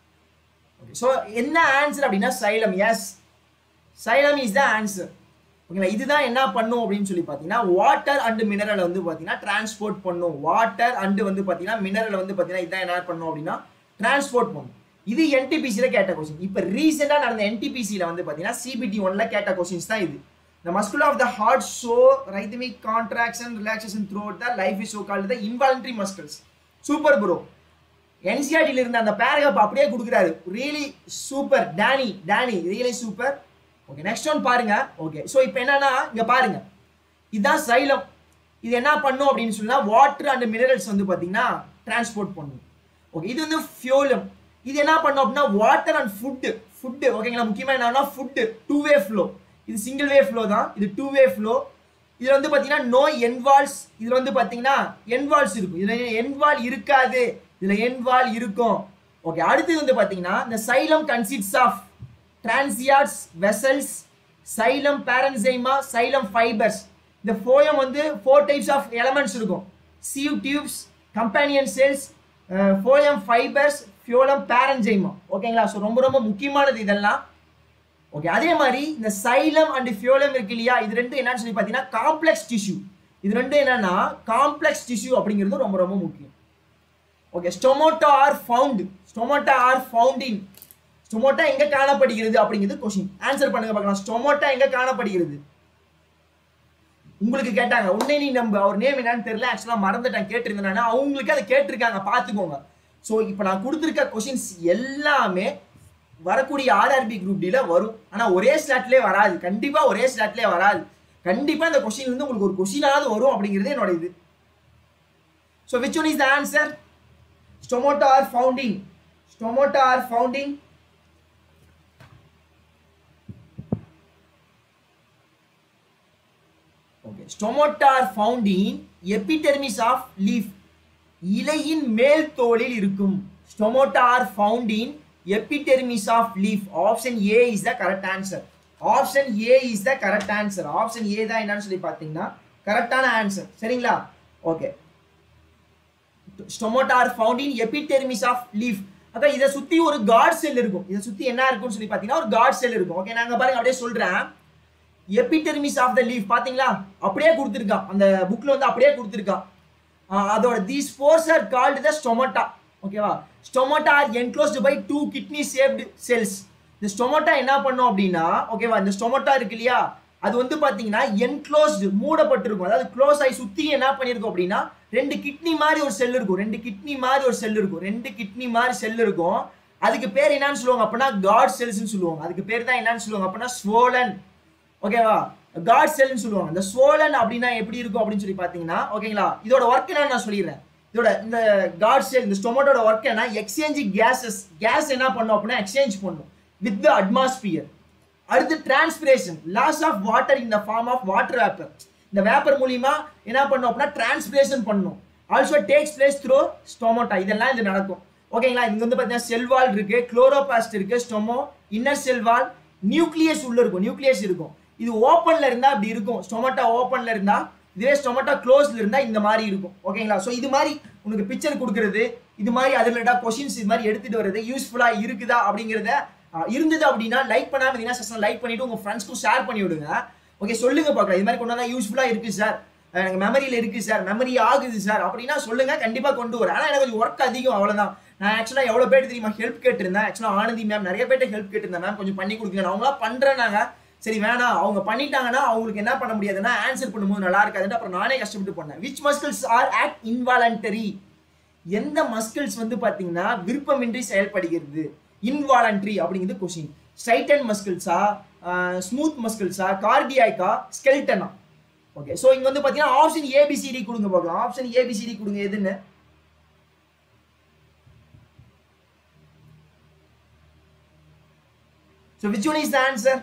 ஓகே ஸோ என்ன ஆன்சர் அப்படின்னா xylem yes xylem is the answer ஓகேங்களா இதுதான் என்ன பண்ணும் அப்படின்னு சொல்லி பார்த்தீங்கன்னா வாட்டர் அண்ட் மினரலை வந்து பார்த்தீங்கன்னா டிரான்ஸ்போர்ட் பண்ணும் வாட்டர் அண்ட் வந்து பார்த்தீங்கன்னா மினரல் வந்து பார்த்தீங்கன்னா இதான் என்ன பண்ணும் அப்படின்னா டிரான்ஸ்போர்ட் பண்ணும் இது என்டிபிசியில் கேட்ட கொஸ்டின் இப்போ ரீசெண்டாக நடந்த என்டிபிசியில் வந்து பார்த்தீங்கன்னா சிபிடி ஒன்ல கேட்ட கொஸ்டின்ஸ் தான் இது The muscle of the heart show rhythmic contraction, relaxation throughout the life is so called the involuntary muscles. Super bro என்சிஆர்டியில் இருந்த அந்த பேரகிராஃப் அப்படியே கொடுக்குறாரு really super Danny Danny really super okay next one பாருங்க ஓகே ஸோ இப்போ என்னன்னா இங்க பாருங்க இதுதான் சைலம் இது என்ன பண்ணும் அப்படின்னு சொன்னா வாட்டர் அண்ட் மினரல்ஸ் வந்து பார்த்தீங்கன்னா டிரான்ஸ்போர்ட் பண்ணும் ஓகே இது வந்து ஃபியூலம் இது என்ன பண்ணும் அப்படின்னா வாட்டர் அண்ட் ஃபுட்டு ஃபுட்டு ஓகேங்களா முக்கியமாக என்னன்னா ஃபுட்டு டூ வே ஃப்ளோ இது சிங்கிள் வே ஃப்ளோ தான் இது டூ வே ஃப்ளோ இதில் வந்து பார்த்தீங்கன்னா நோ என்வால்ஸ் இதில் வந்து பார்த்தீங்கன்னா என்வால்ஸ் இருக்கும் இதில் என்வால் இருக்காது இதில் என்வால் இருக்கும் ஓகே அடுத்தது வந்து பார்த்தீங்கன்னா இந்த xylem consists of tracheids vessels xylem parenchyma xylem fibres இந்த ஃபோயம் வந்து ஃபோர் டைப்ஸ் ஆஃப் எலமெண்ட்ஸ் இருக்கும் sieve tubes companion cells phloem fibres phloem parenchyma ஓகேங்களா ஸோ ரொம்ப ரொம்ப முக்கியமானது இதெல்லாம் ஓகே அதே மாதிரி இந்த சைலம் அண்ட் ஃபியோலம் இருக்கு இல்லையா இது ரெண்டும் என்னன்னு சொல்லி பார்த்தீங்கன்னா காம்ப்ளெக்ஸ் டிஷ்யூ இது ரெண்டும் என்னன்னா காம்ப்ளெக்ஸ் டிஷ்யூ அப்படிங்கிறது ரொம்ப ரொம்ப முக்கியம் okay stomata are found stomata are found in stomata எங்க காணப்படுகிறது அப்படிங்கிறது கொஸ்டின் ஆன்சர் பண்ணுங்க பார்க்கலாம் ஸ்டொமோட்டா எங்க காணப்படுகிறது உங்களுக்கு கேட்டாங்க உன்னை நீ நம்ப அவர் நேம் என்னன்னு தெரியல ஆக்சுவலா மறந்துட்டேன் கேட்டிருந்தேன் அவங்களுக்கு அதை கேட்டிருக்காங்க பார்த்துக்கோங்க ஸோ இப்போ நான் கொடுத்துருக்க கொஷின்ஸ் எல்லாமே வரக்கூடிய ஆர்ஆர்பி குரூப் டில வரும் ஆனால் ஒரே ஸ்லாட்லேயே வராது கண்டிப்பாக ஒரே ஸ்லாட்லேயே வராது கண்டிப்பா இந்த கொஸ்டின் வந்து உங்களுக்கு ஒரு கொஸ்டினாவது வரும் அப்படிங்கிறது என்னோட இது so which one is the answer stomata are found in stomata are found in okay stomata are found in epidermis of leaf இலையின் மேல் தோலில் இருக்கும் stomata are found in epidermis of leaf option A is the correct answer option A is the correct answer option A தான் என்னன்னு சொல்லி பார்த்தீங்கன்னா கரெக்டான ஆன்சர் சரிங்களா okay stomata are found in epidermis of leaf அக்கா இதை சுத்தி ஒரு காட் செல் இருக்கும் இதை சுத்தி என்ன இருக்கும்னு சொல்லி பார்த்தீங்கன்னா ஒரு காட் செல் இருக்கும் ஓகே நாங்க பாருங்க அப்படியே சொல்றேன் எபிடெர்மிஸ் ஆஃப் த லீஃப் பாத்தீங்களா அப்படியே கொடுத்துருக்கான் அந்த புக்ல வந்து அப்படியே கொடுத்துருக்கான் ஆஹ் அதோட these pores are called the stomata ஓகேவா stomata are enclosed by two kidney shaped cells இந்த ஸ்டொமோட்டா என்ன பண்ணும் அப்படின்னா ஓகேவா இந்த ஸ்டொமோட்டா இருக்கு இல்லையா அது வந்து பாத்தீங்கன்னா என்க்ளோஸ்டு மூடப்பட்டிருக்கும் அதாவது க்ளோஸ் ஆகி சுத்தி என்ன பண்ணிருக்கும் அப்படின்னா ரெண்டு கிட்னி மாதிரி ஒரு செல் இருக்கும் ரெண்டு கிட்னி மாதிரி ஒரு செல் இருக்கும் ரெண்டு கிட்னி மாதிரி செல் இருக்கும் அதுக்கு பேர் என்னன்னு சொல்லுவாங்க அப்படின்னா காட் செல்ஸ்னு சொல்லுவாங்க அதுக்கு பேர் தான் என்னன்னு சொல்லுவாங்க அப்படின்னா ஸ்வோலன் ஓகேவா காட் செல்னு சொல்லுவாங்க இந்த சோலன் அப்படின்னா எப்படி இருக்கும் அப்படின்னு சொல்லி பார்த்தீங்கன்னா ஓகேங்களா இதோட ஒர்க் என்ன நான் சொல்லிடுறேன் இதோட இந்த காட் செல் இந்த ஸ்டொமேட்டோட ஒர்க் என்ன எக்ஸ்சேஞ்ச் கேஸஸ் கேஸ் என்ன பண்ணும் அப்படின்னா எக்ஸ்சேஞ்ச் பண்ணும் வித் த அட்மாஸ்பியர் அடுத்து transpiration loss of water in the form of water vapour இந்த வேப்பர் மூலியமா என்ன பண்ணும் அப்படின்னா டிரான்ஸ்பிரேஷன் பண்ணும் also takes place through stomata இதெல்லாம் இது நடக்கும் ஓகேங்களா இங்க வந்து பார்த்தீங்கன்னா செல்வால் இருக்கு குளோரோபாஸ்ட் இருக்கு ஸ்டொமோ இன்னர் செல்வால் நியூக்ளியஸ் உள்ள இருக்கும் நியூக்ளியஸ் இருக்கும் இது ஓப்பன்ல இருந்தா அப்படி இருக்கும் ஸ்டொமட்டா ஓப்பன்ல இருந்தா இதுவே ஸ்டொமட்டா க்ளோஸ்ல இருந்தா இந்த மாதிரி இருக்கும் ஓகேங்களா ஸோ இது மாதிரி உனக்கு பிக்சர் கொடுக்கறது இது மாதிரி அதில் கொஷின்ஸ் இது மாதிரி எடுத்துட்டு வர்றது யூஸ்ஃபுல்லா இருக்குதா அப்படிங்கிறத அஹ், இருந்தது அப்படின்னா லைக் பண்ணாம இருந்தீங்கன்னா செஷன் லைக் பண்ணிட்டு உங்க ஃப்ரெண்ட்ஸ்க்கும் ஷேர் பண்ணி விடுங்க ஓகே சொல்லுங்க பார்க்கலாம் இது மாதிரி கொண்டு வந்தா யூஸ்ஃபுல்லா இருக்கு சார் எனக்கு மெமரியில் இருக்கு சார் மெமரி ஆகுது சார் அப்படின்னா சொல்லுங்க கண்டிப்பா கொண்டு வரேன் ஆனால் எனக்கு கொஞ்சம் ஒர்க் அதிகம் அவ்வளவுதான் நான் ஆக்சுவலாக எவ்வளோ பேர் தெரியுமா ஹெல்ப் கேட்டிருந்தேன் ஆக்சுவலாக ஆனந்தி மேம் நிறைய பேர்ட்ட ஹெல்ப் கேட்டிருந்தேன் மேம் கொஞ்சம் பண்ணி கொடுங்க அவங்களாம் பண்றேனாங்க சரி வேணாம் அவங்க பண்ணிட்டாங்கன்னா அவங்களுக்கு என்ன பண்ண முடியாதுன்னா ஆன்சர் பண்ணும்போது நல்லா இருக்காதுன்னு அப்புறம் நானே கஷ்டப்பட்டு பண்ணேன் which muscles are act involuntary எந்த மஸ்கிள்ஸ் வந்து பாத்தீங்கன்னா விருப்பமின்றி செயல்படுகிறது இன்வாலண்டரி அப்படிங்கிறது கொஷின் ஸ்ட்ரைட்டன் மஸ்கிள்ஸா ஸ்மூத் மஸ்கிள்ஸா கார்டியாய்க்கா ஸ்கெல்டனா ஓகே ஸோ இங்க வந்து பாத்தீங்கன்னா ஆப்ஷன் ஏபிசிடி கொடுங்க பார்க்கலாம் ஆப்ஷன் ஏபிசிடி கொடுங்க எதுன்னு so which one is the answer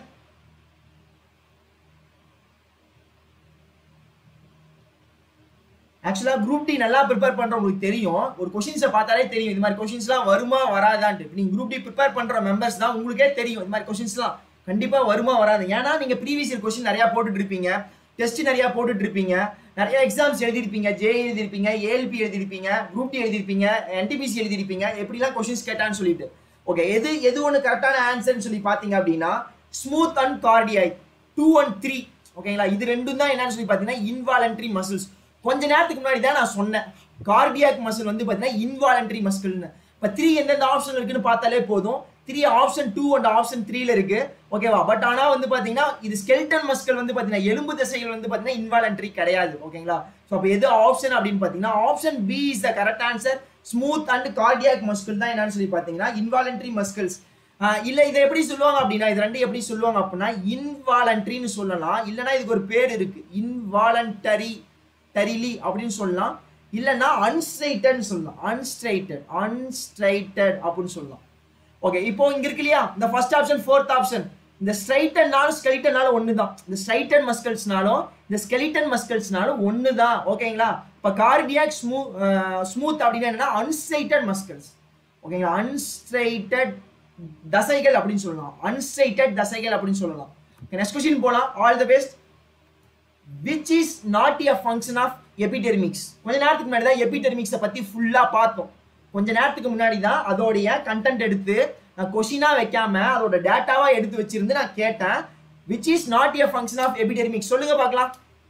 ஆக்சுவலாக குரூப் டி நல்லா ப்ரிப்பேர் பண்ணுறவங்களுக்கு தெரியும் ஒரு கொஷின்ஸை பார்த்தாலே தெரியும் இது மாதிரி கொஷின்ஸ்லாம் வருமா வராதான்ட்டு நீங்கள் குரூப் டி ப்ரிப்பேர் பண்ணுற மெம்பர்ஸ் தான் உங்களுக்கே தெரியும் இது மாதிரி கொஷின்ஸ்லாம் கண்டிப்பாக வருமா வராது ஏன்னா நீங்கள் ப்ரீவியஸ் இயர் கொஷின் நிறையா போட்டுட்டு இருப்பீங்க டெஸ்ட் நிறையா போட்டுட்டு இருப்பீங்க நிறைய எக்ஸாம்ஸ் எழுதிருப்பீங்க ஜே எழுதிருப்பீங்க ஏஎல்பி எழுதிருப்பீங்க குரூப் டி எழுதிருப்பீங்க என்டிபிசி எழுதிருப்பீங்க எப்படிலாம் கொஷின்ஸ் கேட்டான்னு சொல்லிட்டு ஓகே எது எது ஒன்று கரெக்டான ஆன்சர்னு சொல்லி பார்த்தீங்க அப்படின்னா smooth and cardiac two and three ஓகேங்களா இது ரெண்டும் தான் என்னன்னு சொல்லி பார்த்தீங்கன்னா இன்வாலண்டரி மசில்ஸ் கொஞ்ச நேரத்துக்கு முன்னாடி தான் நான் சொன்னேன் கார்டியாக் மசில் வந்து பார்த்தீங்கன்னா இன்வாலண்டரி மஸ்கிள்னு இப்போ த்ரீ எந்தெந்த ஆப்ஷன் இருக்குன்னு பார்த்தாலே போதும் three option two and option த்ரீல இருக்கு ஓகேவா பட் ஆனால் வந்து பார்த்தீங்கன்னா இது ஸ்கெல்டன் மஸ்கல் வந்து பார்த்தீங்கன்னா எலும்பு தசைகள் வந்து பார்த்தீங்கன்னா இன்வாலண்டரி கிடையாது ஓகேங்களா ஸோ அப்போ எது ஆப்ஷன் அப்படின்னு பார்த்தீங்கன்னா option B is the correct answer smooth and cardiac muscle தான் என்னன்னு சொல்லி பார்த்தீங்கன்னா இன்வாலண்டரி மஸ்கிள்ஸ் இல்ல இதை எப்படி சொல்லுவாங்க அப்படின்னா இது ரெண்டு எப்படி சொல்லுவாங்க அப்படின்னா இன்வாலண்டரின்னு சொல்லலாம் இல்லைன்னா இதுக்கு ஒரு பேர் இருக்கு இன்வாலண்டரி டரிலி அப்படின்னு சொல்லலாம் இல்லைன்னா அன்ஸ்ட்ரைட்டட்னு சொல்லலாம் அன்ஸ்ட்ரைட்டட் அன்ஸ்ட்ரைட்டட் அப்படின்னு சொல்லலாம் ஓகே இப்போ இங்க இருக்கு இல்லையா இந்த ஃபர்ஸ்ட் ஆப்ஷன் ஃபோர்த் ஆப்ஷன் இந்த ஸ்ட்ரைட்டன்னாலும் ஸ்கெலிட்டனாலும் ஒன்று தான் இந்த ஸ்ட்ரைட்டன் மஸ்கல்ஸ்னாலும் இந்த ஸ்கெலிட்டன் மஸ்கல்ஸ்னாலும் ஒன்று தான் ஓகேங்களா இப்போ கார்டியாக் ஸ்மூ ஸ்மூத் அப்படின்னா என்னன்னா அன்ஸ்ட்ரைட்டட் மஸ்கல்ஸ் ஓகேங்களா அன்ஸ்ட்ரைட்டட் தசைகள் அப்படின்னு சொல்லலாம் அன்ஸ்ட்ரைட்டட் தசைகள் அப்படின்னு சொல்லலாம் நெக்ஸ்ட் கொஸ்டின் போலாம் all the best which is not a function of epidermis கொஞ்ச நேரத்துக்கு முன்னாடி தான் எபிடெர்மிக்ஸை பற்றி ஃபுல்லாக பார்த்தோம் கொஞ்ச நேரத்துக்கு முன்னாடி தான் அதோடைய கண்டென்ட் எடுத்து நான் கொஷினாக வைக்காம அதோட டேட்டாவாக எடுத்து வச்சிருந்து நான் கேட்டேன் which is not a function of epidermis சொல்லுங்க பார்க்கலாம்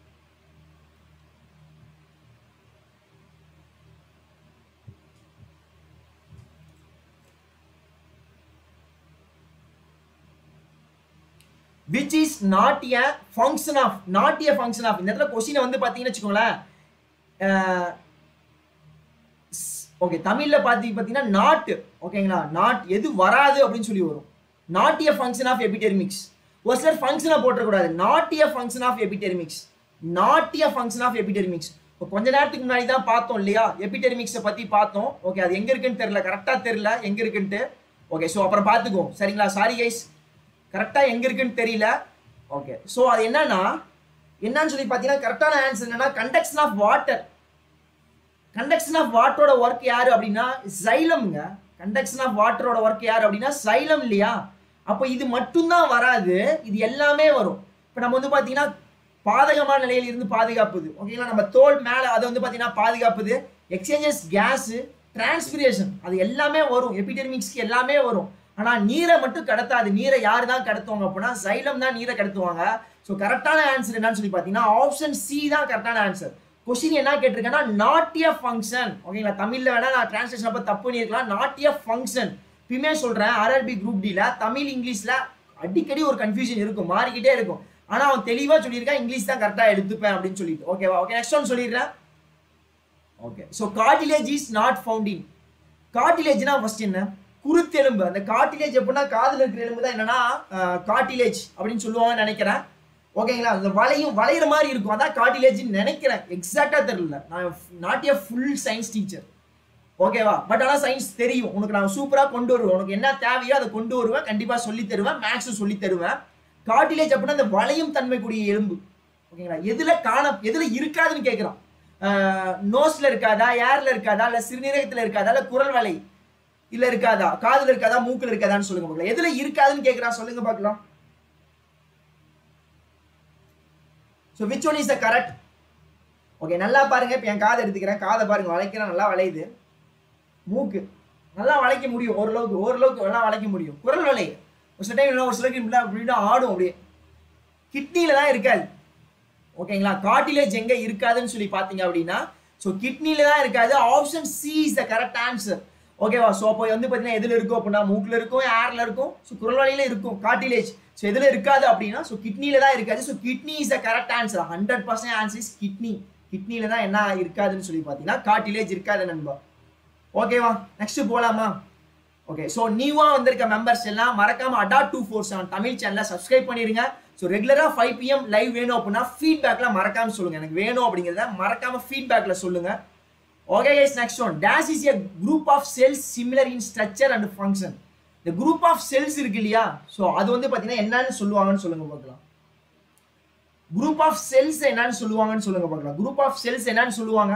which is not a function of not a function of இந்த இடத்துல கொஸ்டினை வந்து பார்த்தீங்கன்னு வச்சுக்கோங்களேன் ஓகே தமிழ்ல பாத்தீங்க பார்த்தீங்கன்னா நாட் ஓகேங்களா நாட் எது வராது அப்படின்னு சொல்லி வரும் not a function of epidermis ஒரு சிலர் ஃபங்க்ஷனை போட்டுறக்கூடாது not a function of epidermis not a function of epidermis இப்போ கொஞ்ச நேரத்துக்கு முன்னாடி தான் பார்த்தோம் இல்லையா எபிடெர்மிக்ஸை பற்றி பார்த்தோம் ஓகே அது எங்கே இருக்குன்னு தெரியல கரெக்டாக தெரியல எங்கே இருக்குன்ட்டு ஓகே ஸோ அப்புறம் பார்த்துக்குவோம் சரிங்களா சாரி கைஸ் கரெக்டாக எங்கே இருக்குன்னு தெரியல ஓகே ஸோ அது என்னன்னா என்னன்னு சொல்லி பார்த்தீங்கன்னா கரெக்டான ஆன்சர் என்னன்னா conduction of water conduction of வாட்டரோட ஒர்க் யாரு அப்படின்னா சைலம்ங்க கண்டக்ஷன் ஆஃப் வாட்டரோட ஒர்க் யாரு அப்படின்னா சைலம் இல்லையா அப்போ இது மட்டும்தான் வராது இது எல்லாமே வரும் இப்போ நம்ம வந்து பார்த்தீங்கன்னா பாதகமான நிலையில இருந்து பாதுகாப்புது ஓகேங்களா நம்ம தோல் மேலே அதை வந்து பார்த்தீங்கன்னா பாதுகாப்புது எக்ஸ்சேஞ்சஸ் கேஸு டிரான்ஸ்பிரேஷன் அது எல்லாமே வரும் எபிடெர்மிக்ஸ்க்கு எல்லாமே வரும் ஆனால் நீரை மட்டும் கடத்தாது நீரை யார் தான் கடத்துவாங்க அப்படின்னா சைலம் தான் நீரை கடத்துவாங்க ஸோ கரெக்டான ஆன்சர் என்னன்னு சொல்லி பார்த்தீங்கன்னா ஆப்ஷன் சி தான் கரெக்டான ஆன்சர் கொஸ்டின் என்ன கேட்டிருக்கேன்னா நாட் எ ஃபங்க்ஷன் ஓகேங்களா தமிழ்ல வேணா நான் டிரான்ஸ்லேஷன் அப்போ தப்பு பண்ணியிருக்கலாம் நாட் எ ஃபங்க்ஷன் இப்பயுமே சொல்றேன் ஆர்ஆர்பி குரூப் டில தமிழ் இங்கிலீஷ்ல அடிக்கடி ஒரு கன்ஃபியூஷன் இருக்கும் மாறிக்கிட்டே இருக்கும் ஆனா அவன் தெளிவா சொல்லியிருக்கான் இங்கிலீஷ் தான் கரெக்டா எடுத்துப்பேன் அப்படின்னு சொல்லிட்டு ஓகேவா ஓகே நெக்ஸ்ட் ஒன் சொல்லிடுறேன் okay so cartilage is not found in கார்டிலேஜ்னா ஃபர்ஸ்ட் என்ன குருத்தெலும்பு அந்த கார்டிலேஜ் எப்படின்னா காதுல இருக்கிற எலும்பு தான் என்னன்னா கார்டிலேஜ் அப்படின்னு சொல்லுவாங்கன்னு நினைக்கிறேன் ஓகேங்களா அந்த வளையும் வளையிற மாதிரி இருக்கும் அதான் கார்டிலேஜ்னு நினைக்கிறேன் எக்ஸாக்டா தெரியல நான் not a full science teacher ஓகேவா பட் ஆனால் சயின்ஸ் தெரியும் உனக்கு நான் சூப்பராக கொண்டு வருவேன் உனக்கு என்ன தேவையோ அதை கொண்டு வருவேன் கண்டிப்பாக சொல்லி தருவேன் மேக்ஸும் சொல்லி தருவேன் கார்டிலேஜ் அப்படின்னா அந்த வளையும் தன்மை கூடிய எலும்பு ஓகேங்களா எதுல காண எதுல இருக்காதுன்னு கேட்குறான் நோஸ்ல இருக்காதா ஏர்ல இருக்காதா இல்ல சிறுநீரகத்துல இருக்காதா இல்ல குரல் வலை இல்ல இருக்காதா காதுல இருக்காதா மூக்குல இருக்காதான்னு சொல்லுங்க பார்க்கலாம் எதுல இருக்காதுன்னு கேட்குறான் சொல்லுங்க பார்க்கலாம் so which one is the correct okay நல்லா பாருங்க இப்போ என் காதை எடுத்துக்கிறேன் காதை பாருங்க வளைக்கிறேன் நல்லா வளையுது மூக்கு நல்லா வளைக்க முடியும் ஓரளவுக்கு ஓரளவுக்கு நல்லா வளைக்க முடியும் குரல் வலை ஒரு சில டைம் ஒரு சிலருக்கு இப்படி அப்படின்னா ஆடும் அப்படியே கிட்னில தான் இருக்காது ஓகேங்களா கார்டிலேஜ் எங்க இருக்காதுன்னு சொல்லி பார்த்தீங்க அப்படின்னா ஸோ கிட்னில தான் இருக்காது option C is the correct answer ஓகேவா ஸோ அப்போ வந்து பார்த்தீங்கன்னா எதில் இருக்கும் அப்படின்னா மூக்கில் இருக்கும் ஏர்ல இருக்கும் ஸோ குரல் வலையில இருக்கும் கார்டிலேஜ் ஸோ எதில் இருக்காது அப்படின்னா ஸோ கிட்னில தான் இருக்காது so kidney is the correct answer hundred percent answer is kidney கிட்னில தான் என்ன இருக்காதுன்னு சொல்லி பார்த்தீங்கன்னா கார்டிலேஜ் இருக்காது நண்பா ஓகேவா நெக்ஸ்ட் போலாமா ஓகே ஸோ நியூவா வந்திருக்க மெம்பர்ஸ் எல்லாம் மறக்காம அடா டூ ஃபோர் செவன் தமிழ் சேனலை சப்ஸ்கிரைப் பண்ணிருங்க ஸோ ரெகுலராக ஃபைவ் பிஎம் லைவ் வேணும் அப்படின்னா ஃபீட்பேக்ல மறக்காம சொல்லுங்க எனக்கு வேணும் அப்படிங்கிறத மறக்காம ஃபீட்பேக்ல சொல்லுங்க okay guys next one this is a group of cells similar in structure and function இந்த குரூப் ஆஃப் செல்ஸ் இருக்கு இல்லையா ஸோ அது வந்து பார்த்தீங்கன்னா என்னன்னு சொல்லுவாங்கன்னு சொல்லுங்க பார்க்கலாம் குரூப் ஆஃப் செல்ஸ் என்னன்னு சொல்லுவாங்கன்னு சொல்லுங்க பார்க்கலாம் குரூப் ஆஃப் செல்ஸ் என்னன்னு சொல்லுவாங்க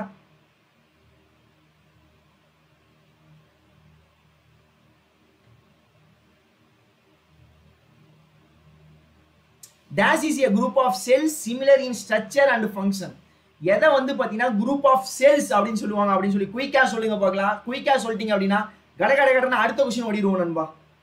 this is a group of cells similar in structure and function எதை வந்து பார்த்தீங்கன்னா குரூப் ஆஃப் செல்ஸ் அப்படின்னு சொல்லுவாங்க அப்படின்னு சொல்லி குயிக்கா சொல்லுங்க பார்க்கலாம் குயிக்கா சொல்லிட்டீங்க அப்படின்னா கட கட கடன்னு அடுத்த கொஸ்டின் ஓடிடுவோம் நண்பா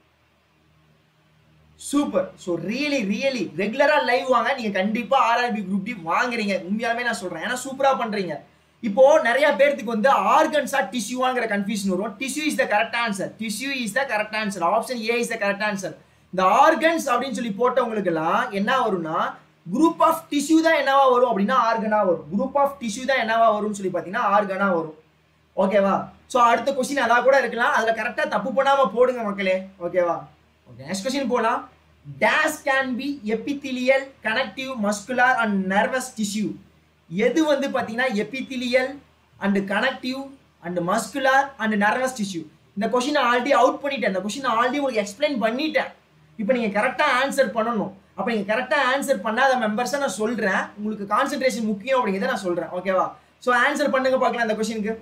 சூப்பர் ஸோ ரியலி ரியலி ரெகுலரா லைவ் வாங்க நீங்க கண்டிப்பா ஆர்ஆர்பி குரூப் டி வாங்குறீங்க உண்மையாலுமே நான் சொல்றேன் ஏன்னா சூப்பரா பண்றீங்க இப்போ நிறைய பேர்த்துக்கு வந்து ஆர்கன்ஸா டிஷ்யூவாங்கிற கன்ஃபியூஷன் வரும் tissue is the correct answer tissue is the correct answer option A is the correct answer இந்த ஆர்கன்ஸ் அப்படின்னு சொல்லி போட்டவங்களுக்கு எல்லாம் என்ன வரும்னா குரூப் ஆஃப் டிஷ்யூ தான் என்னவா வரும் அப்படின்னா ஆர்கனா வரும் குரூப் ஆஃப் டிஷ்யூ தான் என்னவா வரும்னு சொல்லி பார்த்தீங்கன்னா ஆர்கனா வரும் ஓகேவா ஸோ அடுத்த கொஸ்டின் அதான் கூட இருக்கலாம் அதில் கரெக்டாக தப்பு பண்ணாமல் போடுங்க மக்களே ஓகேவா ஓகே நெக்ஸ்ட் கொஸ்டின் போகலாம் this can be epithelial connective muscular and nervous tissue எது வந்து பார்த்தீங்கன்னா epithelial and connective and muscular and nervous tissue இந்த கொஸ்டின் ஆல்ரெடி அவுட் பண்ணிட்டேன் இந்த கொஸ்டின் ஆல்ரெடி உங்களுக்கு எக்ஸ்பிளைன் பண்ணிட்டேன் இப்போ நீங்கள் கரெக்டாக ஆன்சர் பண்ணணும் அப்போ நீங்கள் கரெக்டாக ஆன்சர் பண்ணாத மெம்பர்ஸை நான் சொல்கிறேன் உங்களுக்கு கான்சென்ட்ரேஷன் முக்கியம் அப்படிங்கிறத நான் சொல்கிறேன் ஓகேவா ஸோ ஆன்சர் பண்ணுங்க பார்க்கலாம் இந்த கொஸ்டினுக்கு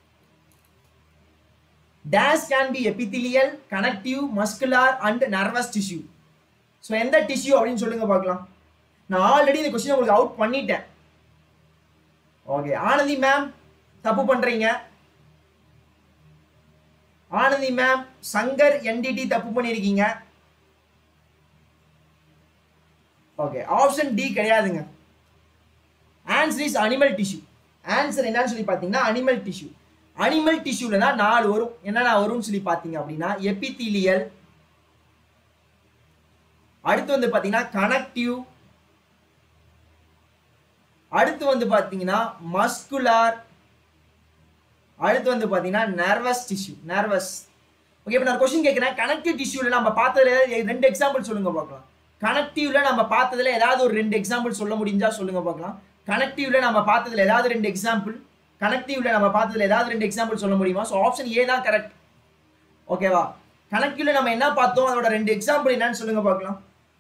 this can be epithelial connective muscular and nervous tissue so எந்த டிஷ்யூ அப்படின்னு சொல்லுங்க பார்க்கலாம் நான் ஆல்ரெடி இந்த கொஸ்டின் உங்களுக்கு அவுட் பண்ணிட்டேன் ஓகே ஆனந்தி மேம் தப்பு பண்றீங்க ஆனந்தி மேம் சங்கர் என்டிடி தப்பு பண்ணியிருக்கீங்க ஓகே ஆப்ஷன் டி கிடையாதுங்க answer is animal tissue answer என்னன்னு சொல்லி பார்த்தீங்கன்னா அனிமல் டிஷ்யூ அனிமல் டிஷ்யூல தான் நாலு வரும் என்னென்ன வரும்னு சொல்லி பார்த்தீங்க அப்படின்னா எபித்தீலியல் அடுத்து வந்து பார்த்தீங்கன்னா கனெக்டிவ் அடுத்து வந்து பார்த்தீங்கன்னா மஸ்குலார் அடுத்து வந்து பார்த்தீங்கன்னா நர்வஸ் டிஷ்யூ நர்வஸ் ஓகே இப்போ நான் கொஸ்டின் கேட்குறேன் கனெக்டிவ் டிஷ்யூல நம்ம பார்த்ததுல ரெண்டு எக்ஸாம்பிள் சொல்லுங்க பார்க்கலாம் கனெக்டிவ்ல நம்ம பார்த்ததுல ஏதாவது ஒரு ரெண்டு எக்ஸாம்பிள் சொல்ல முடிஞ்சா சொல்லுங்க பார்க்கலாம் கனெக்டிவ்ல நம்ம பார்த்ததுல ஏதாவது ரெண்டு எக்ஸாம்பிள் கனெக்டிவ்ல நம்ம பார்த்ததுல ஏதாவது ரெண்டு எக்ஸாம்பிள் சொல்ல முடியுமா ஸோ ஆப்ஷன் ஏ தான் கரெக்ட் ஓகேவா கனெக்டிவ்ல நம்ம என்ன பார்த்தோம் அதோட ரெண்டு எக்ஸாம்பிள் என்னன்னு சொல்லுங்க பார்க்கலாம்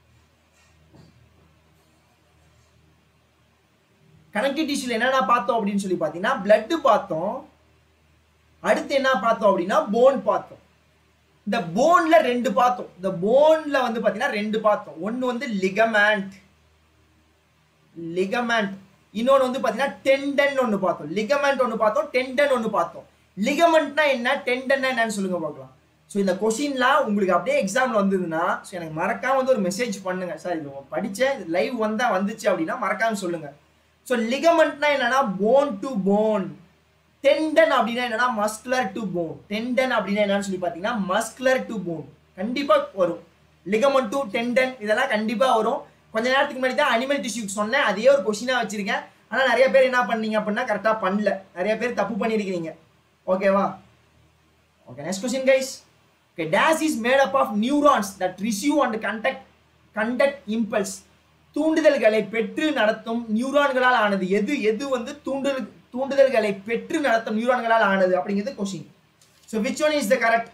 கனெக்டிவ் டிஷ்யூல என்னென்ன பார்த்தோம் அப்படின்னு சொல்லி பார்த்தீங்கன்னா பிளட் பார்த்தோம் அடுத்து என்ன பார்த்தோம் அப்படின்னா போன் பார்த்தோம் இந்த போன்ல ரெண்டு பார்த்தோம் இந்த போன்ல வந்து பாத்தீங்கன்னா ரெண்டு பார்த்தோம் ஒன்னு வந்து லிகமேண்ட் லிகமேண்ட் இன்னொன்னு வந்து பாத்தீங்கன்னா டெண்டன் ஒன்னு பார்த்தோம் லிகமெண்ட் ஒன்னு பார்த்தோம் டெண்டன் ஒன்னு பார்த்தோம் லிகமெண்ட்னா என்ன டெண்டன்னா என்னன்னு சொல்லுங்க பார்க்கலாம் ஸோ இந்த கொஷின்லாம் உங்களுக்கு அப்படியே எக்ஸாம்ல வந்ததுன்னா ஸோ எனக்கு மறக்காம வந்து ஒரு மெசேஜ் பண்ணுங்க சார் இது படிச்சேன் லைவ் வந்தா வந்துச்சு அப்படின்னா மறக்காம சொல்லுங்க ஸோ லிகமெண்ட்னா என்னன்னா போன் டு போன் டெண்டன் அப்படின்னா என்னன்னா மஸ்குலர் டு போன் டெண்டன் அப்படின்னா என்னன்னு சொல்லி பார்த்தீங்கன்னா மஸ்குலர் டு போன் கண்டிப்பாக வரும் லிகமெண்ட் டு டெண்டன் இதெல்லாம் கண்டிப்பாக வரும் கொஞ்ச நேரத்துக்கு முன்னாடி தான் அனிமல் டிஷ்யூக்கு சொன்னேன் அதே ஒரு கொஷினாக வச்சிருக்கேன் ஆனால் நிறைய பேர் என்ன பண்ணீங்க அப்படின்னா கரெக்டாக பண்ணல நிறைய பேர் தப்பு பண்ணியிருக்கிறீங்க ஓகேவா okay next question guys okay this is made up of neurons that receive and conduct conduct impulse தூண்டுதல்களை பெற்று நடத்தும் நியூரான்களால் ஆனது எது எது வந்து தூண்டுதல் தூண்டுதல்களை பெற்று நடத்தும் நியூரான்களால் ஆனது அப்படிங்கிறது question so which one is the correct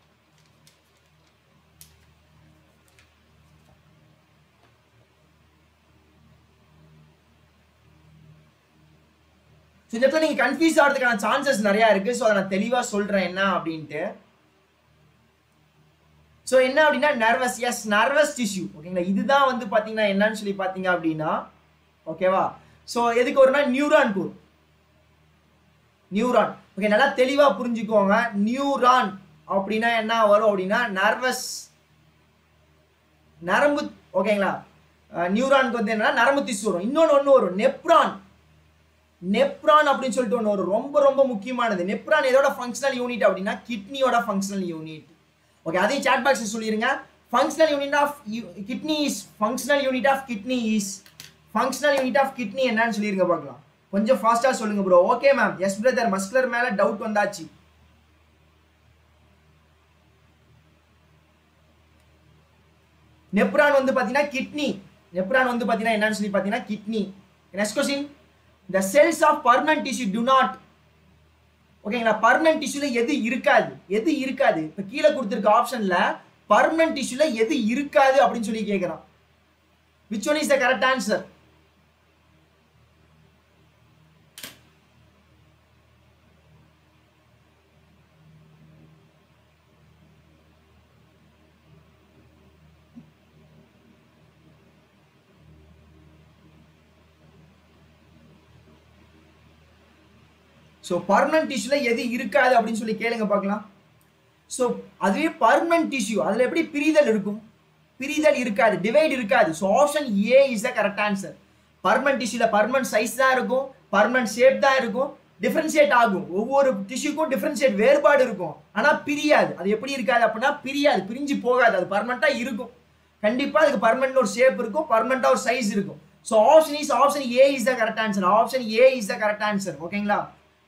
so இந்த இடத்துல நீங்கள் கன்ஃபியூஸ் ஆகிறதுக்கான சான்சஸ் நிறையா இருக்குது ஸோ அதை நான் தெளிவாக சொல்கிறேன் என்ன அப்படின்ட்டு ஸோ என்ன அப்படின்னா நர்வஸ் எஸ் நர்வஸ் டிஷ்யூ ஓகேங்களா இதுதான் வந்து பார்த்தீங்கன்னா என்னன்னு சொல்லி பார்த்தீங்க அப்படின்னா ஓகேவா ஸோ எதுக்கு வரும்னா நியூரான் கூர் நியூரான் ஓகே நல்லா தெளிவாக புரிஞ்சுக்கோங்க நியூரான் அப்படின்னா என்ன வரும் அப்படின்னா நர்வஸ் நரம்பு ஓகேங்களா நியூரானுக்கு வந்து என்னன்னா நரம்பு திசு வரும் இன்னொன்று ஒன்று வரும் நெப்ரான் நெப்ரான் அப்படின்னு சொல்லிட்டு ஒன்று வரும் ரொம்ப ரொம்ப முக்கியமானது நெப்ரான் எதோட ஃபங்க்ஷனல் யூனிட் அப்படின்னா கிட்னியோட ஃபங்க்ஷனல் யூனிட் ஓகே அதையும் சாட் பாக்ஸில் சொல்லிடுங்க functional unit of kidney is functional unit of kidney is functional unit of kidney என்னன்னு சொல்லிருங்க பார்க்கலாம் கொஞ்சம் ஃபாஸ்ட்டாக சொல்லுங்க bro okay ma'am yes brother muscular மேலே டவுட் வந்தாச்சு நெப்ரான் வந்து பார்த்தீங்கன்னா கிட்னி நெப்ரான் வந்து பார்த்தீங்கன்னா என்னன்னு சொல்லி பார்த்தீங்கன்னா kidney next question the cells of permanent tissue do not ஓகேங்களா பர்மனன்ட் டிஷ்யூல எது இருக்காது எது இருக்காது இப்போ கீழே கொடுத்துருக்க ஆப்ஷன்ல பர்மனன்ட் டிஷ்யூல எது இருக்காது அப்படின்னு சொல்லி கேட்குறான் which one is the correct answer so permanent டிஷ்யூல எது இருக்காது அப்படின்னு சொல்லி கேளுங்க பார்க்கலாம் ஸோ அதுவே பர்மனன்ட் டிஷ்யூ அதில் எப்படி பிரிதல் இருக்கும் பிரிதல் இருக்காது டிவைட் இருக்காது so option A is the correct answer permanent டிஷ்யூல பர்மனன்ட் சைஸ் தான் இருக்கும் பர்மனன்ட் ஷேப் தான் இருக்கும் டிஃப்ரென்ஷியேட் ஆகும் ஒவ்வொரு டிஷ்யூக்கும் டிஃப்ரென்ஷியேட் வேறுபாடு இருக்கும் ஆனால் பிரியாது அது எப்படி இருக்காது அப்படின்னா பிரியாது பிரிஞ்சு போகாது அது பர்மனெண்ட்டாக இருக்கும் கண்டிப்பாக அதுக்கு பர்மனெண்ட் ஒரு ஷேப் இருக்கும் பர்மனெண்ட்டாக ஒரு சைஸ் இருக்கும் so option is option A is the correct answer option A is the correct answer ஓகேங்களா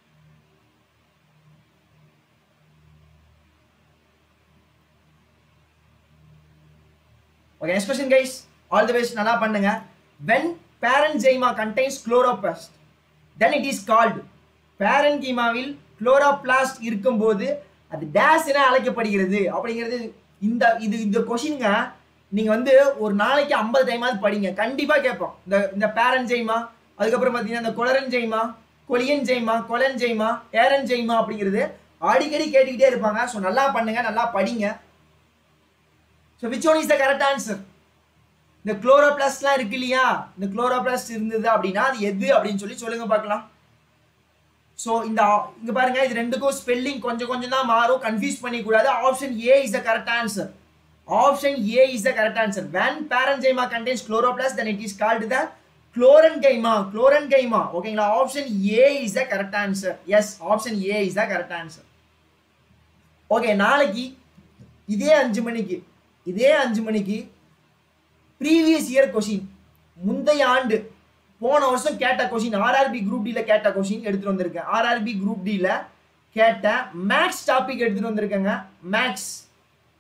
okay next question guys all the best நல்லா பண்ணுங்க when parenchyma contains chloroplast then it is called பேரன்கீமாவில் குளோரோபிளாஸ்ட் இருக்கும்போது அது டேஸ் என அழைக்கப்படுகிறது அப்படிங்கிறது இந்த இது இந்த கொஷினுங்க நீங்கள் வந்து ஒரு நாளைக்கு ஐம்பது டைமாவது படிங்க கண்டிப்பாக கேட்போம் இந்த இந்த பேரன்ஜைமா அதுக்கப்புறம் பார்த்தீங்கன்னா இந்த கொலரன்ஜைமா கொலியன்ஜைமா கொலன்ஜைமா ஏரன்ஜைமா அப்படிங்கிறது அடிக்கடி கேட்டுக்கிட்டே இருப்பாங்க ஸோ நல்லா பண்ணுங்க நல்லா படிங்க so which one is the correct answer இந்த குளோரோபிளாஸ்ட்லாம் இருக்கு இல்லையா இந்த குளோரோபிளாஸ்ட் இருந்தது அப்படின்னா அது எது அப்படின்னு சொல்லி சொல்லுங்க பார்க்கலாம் ஸோ இந்த இங்க பாருங்க இது ரெண்டுக்கும் ஸ்பெல்லிங் கொஞ்சம் கொஞ்சம் தான் மாறும் கன்ஃபியூஸ் பண்ணிக்கூடாது option A is the correct answer option A is the correct answer when parenchyma contains chloroplast then it is called the chlorenchyma chlorenchyma ஓகேங்களா option A is the correct answer yes option A is the correct answer okay நாளைக்கு இதே அஞ்சு மணிக்கு இதே அஞ்சு மணிக்கு ப்ரீவியஸ் இயர் கொஷின் முந்தைய ஆண்டு போன வருஷம் கேட்ட கொஷின் ஆர்ஆர்பி குரூப் டியில் கேட்ட கொஷின் எடுத்துகிட்டு வந்திருக்கேன் ஆர்ஆர்பி குரூப் டியில் கேட்ட மேக்ஸ் டாபிக் எடுத்துகிட்டு வந்திருக்கேங்க மேக்ஸ்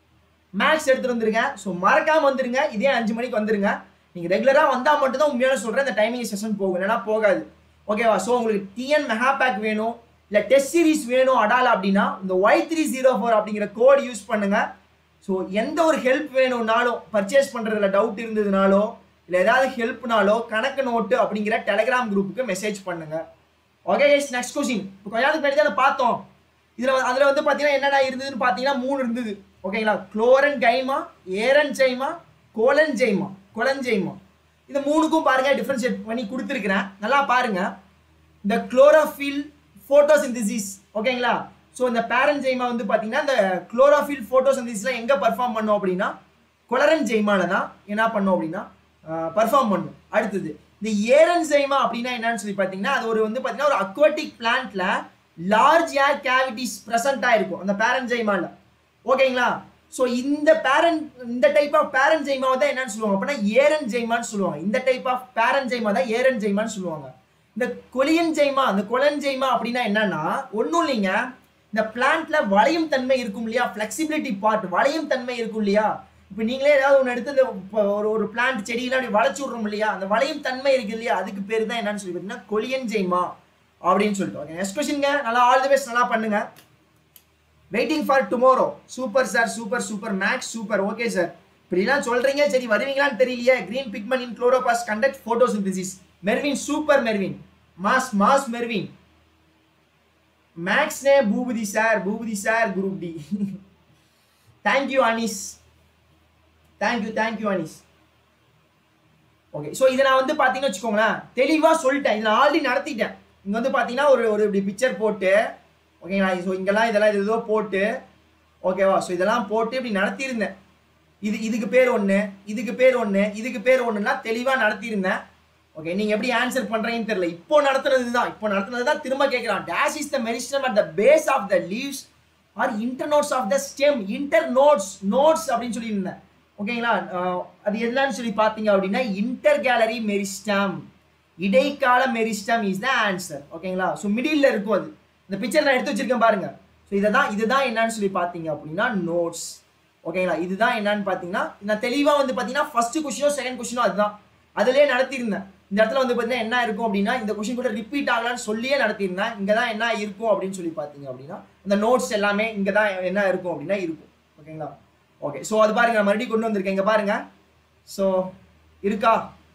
மேக்ஸ் எடுத்துட்டு வந்துருங்க ஸோ மறக்காம வந்துருங்க இதே அஞ்சு மணிக்கு வந்துருங்க நீங்க ரெகுலரா வந்தா மட்டும் தான் உண்மையான சொல்றேன் இந்த டைமிங் செஷன் போகும் இல்லைன்னா போகாது ஓகேவா ஸோ உங்களுக்கு டிஎன் மெகா பேக் வேணும் இல்லை டெஸ்ட் சீரிஸ் வேணும் அடால அப்படின்னா இந்த ஒய் த்ரீ ஜீரோ ஃபோர் அப்படிங்கிற கோட் யூஸ் பண்ணுங்க ஸோ எந்த ஒரு ஹெல்ப் வேணும்னாலும் பர்ச்சேஸ் பண்ணுறதுல டவுட் இருந்ததுனாலோ இல்லை ஏதாவது ஹெல்ப்னாலோ கணக்கு நோட்டு அப்படிங்கிற டெலிகிராம் குரூப்புக்கு மெசேஜ் பண்ணுங்க ஓகே கைஸ் நெக்ஸ்ட் கொஸ்டின் இப்போ கொஞ்ச நாளுக்கு முன்னாடி தான் பார்த்தோம் இதில் அதில் வந்து பார்த்தீங்கன்னா என்னென்ன இருந்ததுன்னு பார்த்தீங்கன்னா மூணு இருந்தது ஓகேங்களா chlorenchyma aerenchyma collenchyma collenchyma இது மூணுக்கும் பாருங்க டிஃபரன்ஷியேட் பண்ணி கொடுத்துருக்கிறேன் நல்லா பாருங்க இந்த குளோரோஃபில் ஃபோட்டோசிந்தசிஸ் ஓகேங்களா ஸோ இந்த பேரன்ஜைமா வந்து பார்த்தீங்கன்னா இந்த குளோரோஃபில் ஃபோட்டோசிந்தசிஸ்லாம் எங்கே பர்ஃபார்ம் பண்ணோம் அப்படின்னா கொலரன் ஜெய்மால தான் என்ன பண்ணோம் அப்படின்னா பர்ஃபார்ம் பண்ணும் அடுத்தது இந்த ஏரன்ஜைமா அப்படின்னா என்னன்னு சொல்லி பார்த்தீங்கன்னா அது ஒரு வந்து பார்த்தீங்கன்னா ஒரு அக்வாட்டிக் பிளான்ட்ல லார்ஜ் ஏர் கேவிட்டிஸ் ப்ரெசென்ட் ஆயிருக்கும் அந்த பேரன்ஜைமால ஓகேங்களா ஸோ இந்த பேரன் இந்த டைப் ஆஃப் பேரன்ஜைமாவை தான் என்னன்னு சொல்லுவாங்க அப்படின்னா ஏரன் ஜெய்மான்னு சொல்லுவாங்க இந்த டைப் ஆஃப் பேரன்ஜைமா தான் ஏரன் ஜெய்மான்னு சொல்லுவாங்க இந்த கொலியன் ஜெய்மா இந்த கொலன் ஜெய்மா அப்படின்னா என்னன்னா ஒன்றும் இல்லைங்க இந்த பிளான்ட்ல வளையும் தன்மை இருக்கும் இல்லையா ஃபிளெக்சிபிலிட்டி பார்ட் வளையும் தன்மை இருக்கும் இல்லையா இப்போ நீங்களே ஏதாவது ஒன்று எடுத்து இந்த இப்போ ஒரு ஒரு பிளான்ட் செடியெல்லாம் அப்படி வளைச்சு விட்றோம் இல்லையா அந்த வளையும் தன்மை இருக்கு இல்லையா அதுக்கு பேர் தான் என்னன்னு சொல்லி பார்த்தீங்கன்னா கொலியன் ஜெய்மா அப்படின்னு சொல்லிட்டு ஓகே நெக்ஸ்ட் கொஸ்டின்ங்க நல்லா ஆல் தி பெஸ்ட் நல்லா பண்ணுங்க waiting for tomorrow super sir super super max super okay sir இப்படிலாம் சொல்றீங்க சரி வருவீங்களான்னு தெரியலையே கிரீன் பிக்மன் இன் குளோரோபாஸ் conduct photosynthesis Mervin super Mervin mass mass Mervin மேக்ஸ்னே Boopathi sir Boopathi sir group D thank you Anis thank you thank you Anis okay so இதை நான் வந்து பார்த்தீங்கன்னு வச்சுக்கோங்களேன் தெளிவாக சொல்லிட்டேன் இதை நான் ஆல்ரெடி நடத்திட்டேன் இங்கே வந்து பார்த்தீங்கன்னா ஒரு ஒரு இப்படி பிக்சர் போட்டு ஓகேங்களா ஸோ இங்கெல்லாம் இதெல்லாம் இது ஏதோ போட்டு ஓகேவா ஸோ இதெல்லாம் போட்டு இப்படி நடத்தியிருந்தேன் இது இதுக்கு பேர் ஒன்று இதுக்கு பேர் ஒன்று இதுக்கு பேர் ஒன்றுனா தெளிவாக நடத்தியிருந்தேன் ஓகே நீங்கள் எப்படி ஆன்சர் பண்ணுறீங்கன்னு தெரியல இப்போ நடத்துனது தான் இப்போ நடத்துனது தான் திரும்ப கேட்குறான் dash is the meristem at the base of the leaves are internodes of the stem internodes nodes அப்படின்னு சொல்லியிருந்தேன் ஓகேங்களா அஹ் அது என்னன்னு சொல்லி பார்த்தீங்க அப்படின்னா இன்டர் கேலரி மெரிஸ்டம் இடைக்கால மெரிஸ்டம் இஸ் த ஆன்சர் ஓகேங்களா ஸோ மிடில் இருக்கும் அது இந்த பிக்சர் நான் எடுத்து வச்சிருக்கேன் பாருங்க ஸோ இதை தான் இதுதான் என்னன்னு சொல்லி பார்த்தீங்க அப்படின்னா நோட்ஸ் ஓகேங்களா இதுதான் என்னன்னு பார்த்தீங்கன்னா நான் தெளிவாக வந்து பார்த்தீங்கன்னா ஃபர்ஸ்ட் கொஸ்டினோ செகண்ட் கொஸ்டினோ அதுதான் அதுலேயே நடத்தியிருந்தேன் இந்த இடத்துல வந்து பார்த்தீங்கன்னா என்ன இருக்கும் அப்படின்னா இந்த கொஸ்டின் கூட ரிப்பீட் ஆகலாம்னு சொல்லியே நடத்தியிருந்தேன் இங்கே தான் என்ன இருக்கும் அப்படின்னு சொல்லி பார்த்தீங்க அப்படின்னா இந்த நோட்ஸ் எல்லாமே இங்கே தான் என்ன இருக்கும் அப்படின்னா இருக்கும் ஓகேங்களா ஓகே ஸோ அது பாருங்க நான் மறுபடியும் கொண்டு வந்திருக்கேன் இங்கே பாருங்க ஸோ இருக்கா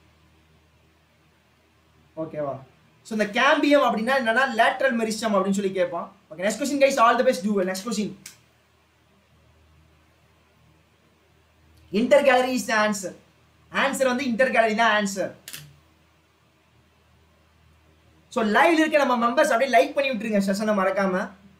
ஓகேவா ஸோ இந்த கேம்பியம் அப்படின்னா என்னன்னா லேட்ரல் மெரிஸ்டம் அப்படின்னு சொல்லி கேட்பான் okay next question guys all the best to next question intercalary is the answer answer வந்து இன்டர் கேலரி தான் ஆன்சர் ஸோ லைவ்ல இருக்க நம்ம மெம்பர்ஸ் அப்படியே லைக் பண்ணி விட்டுருங்க செஷனை மறக்காம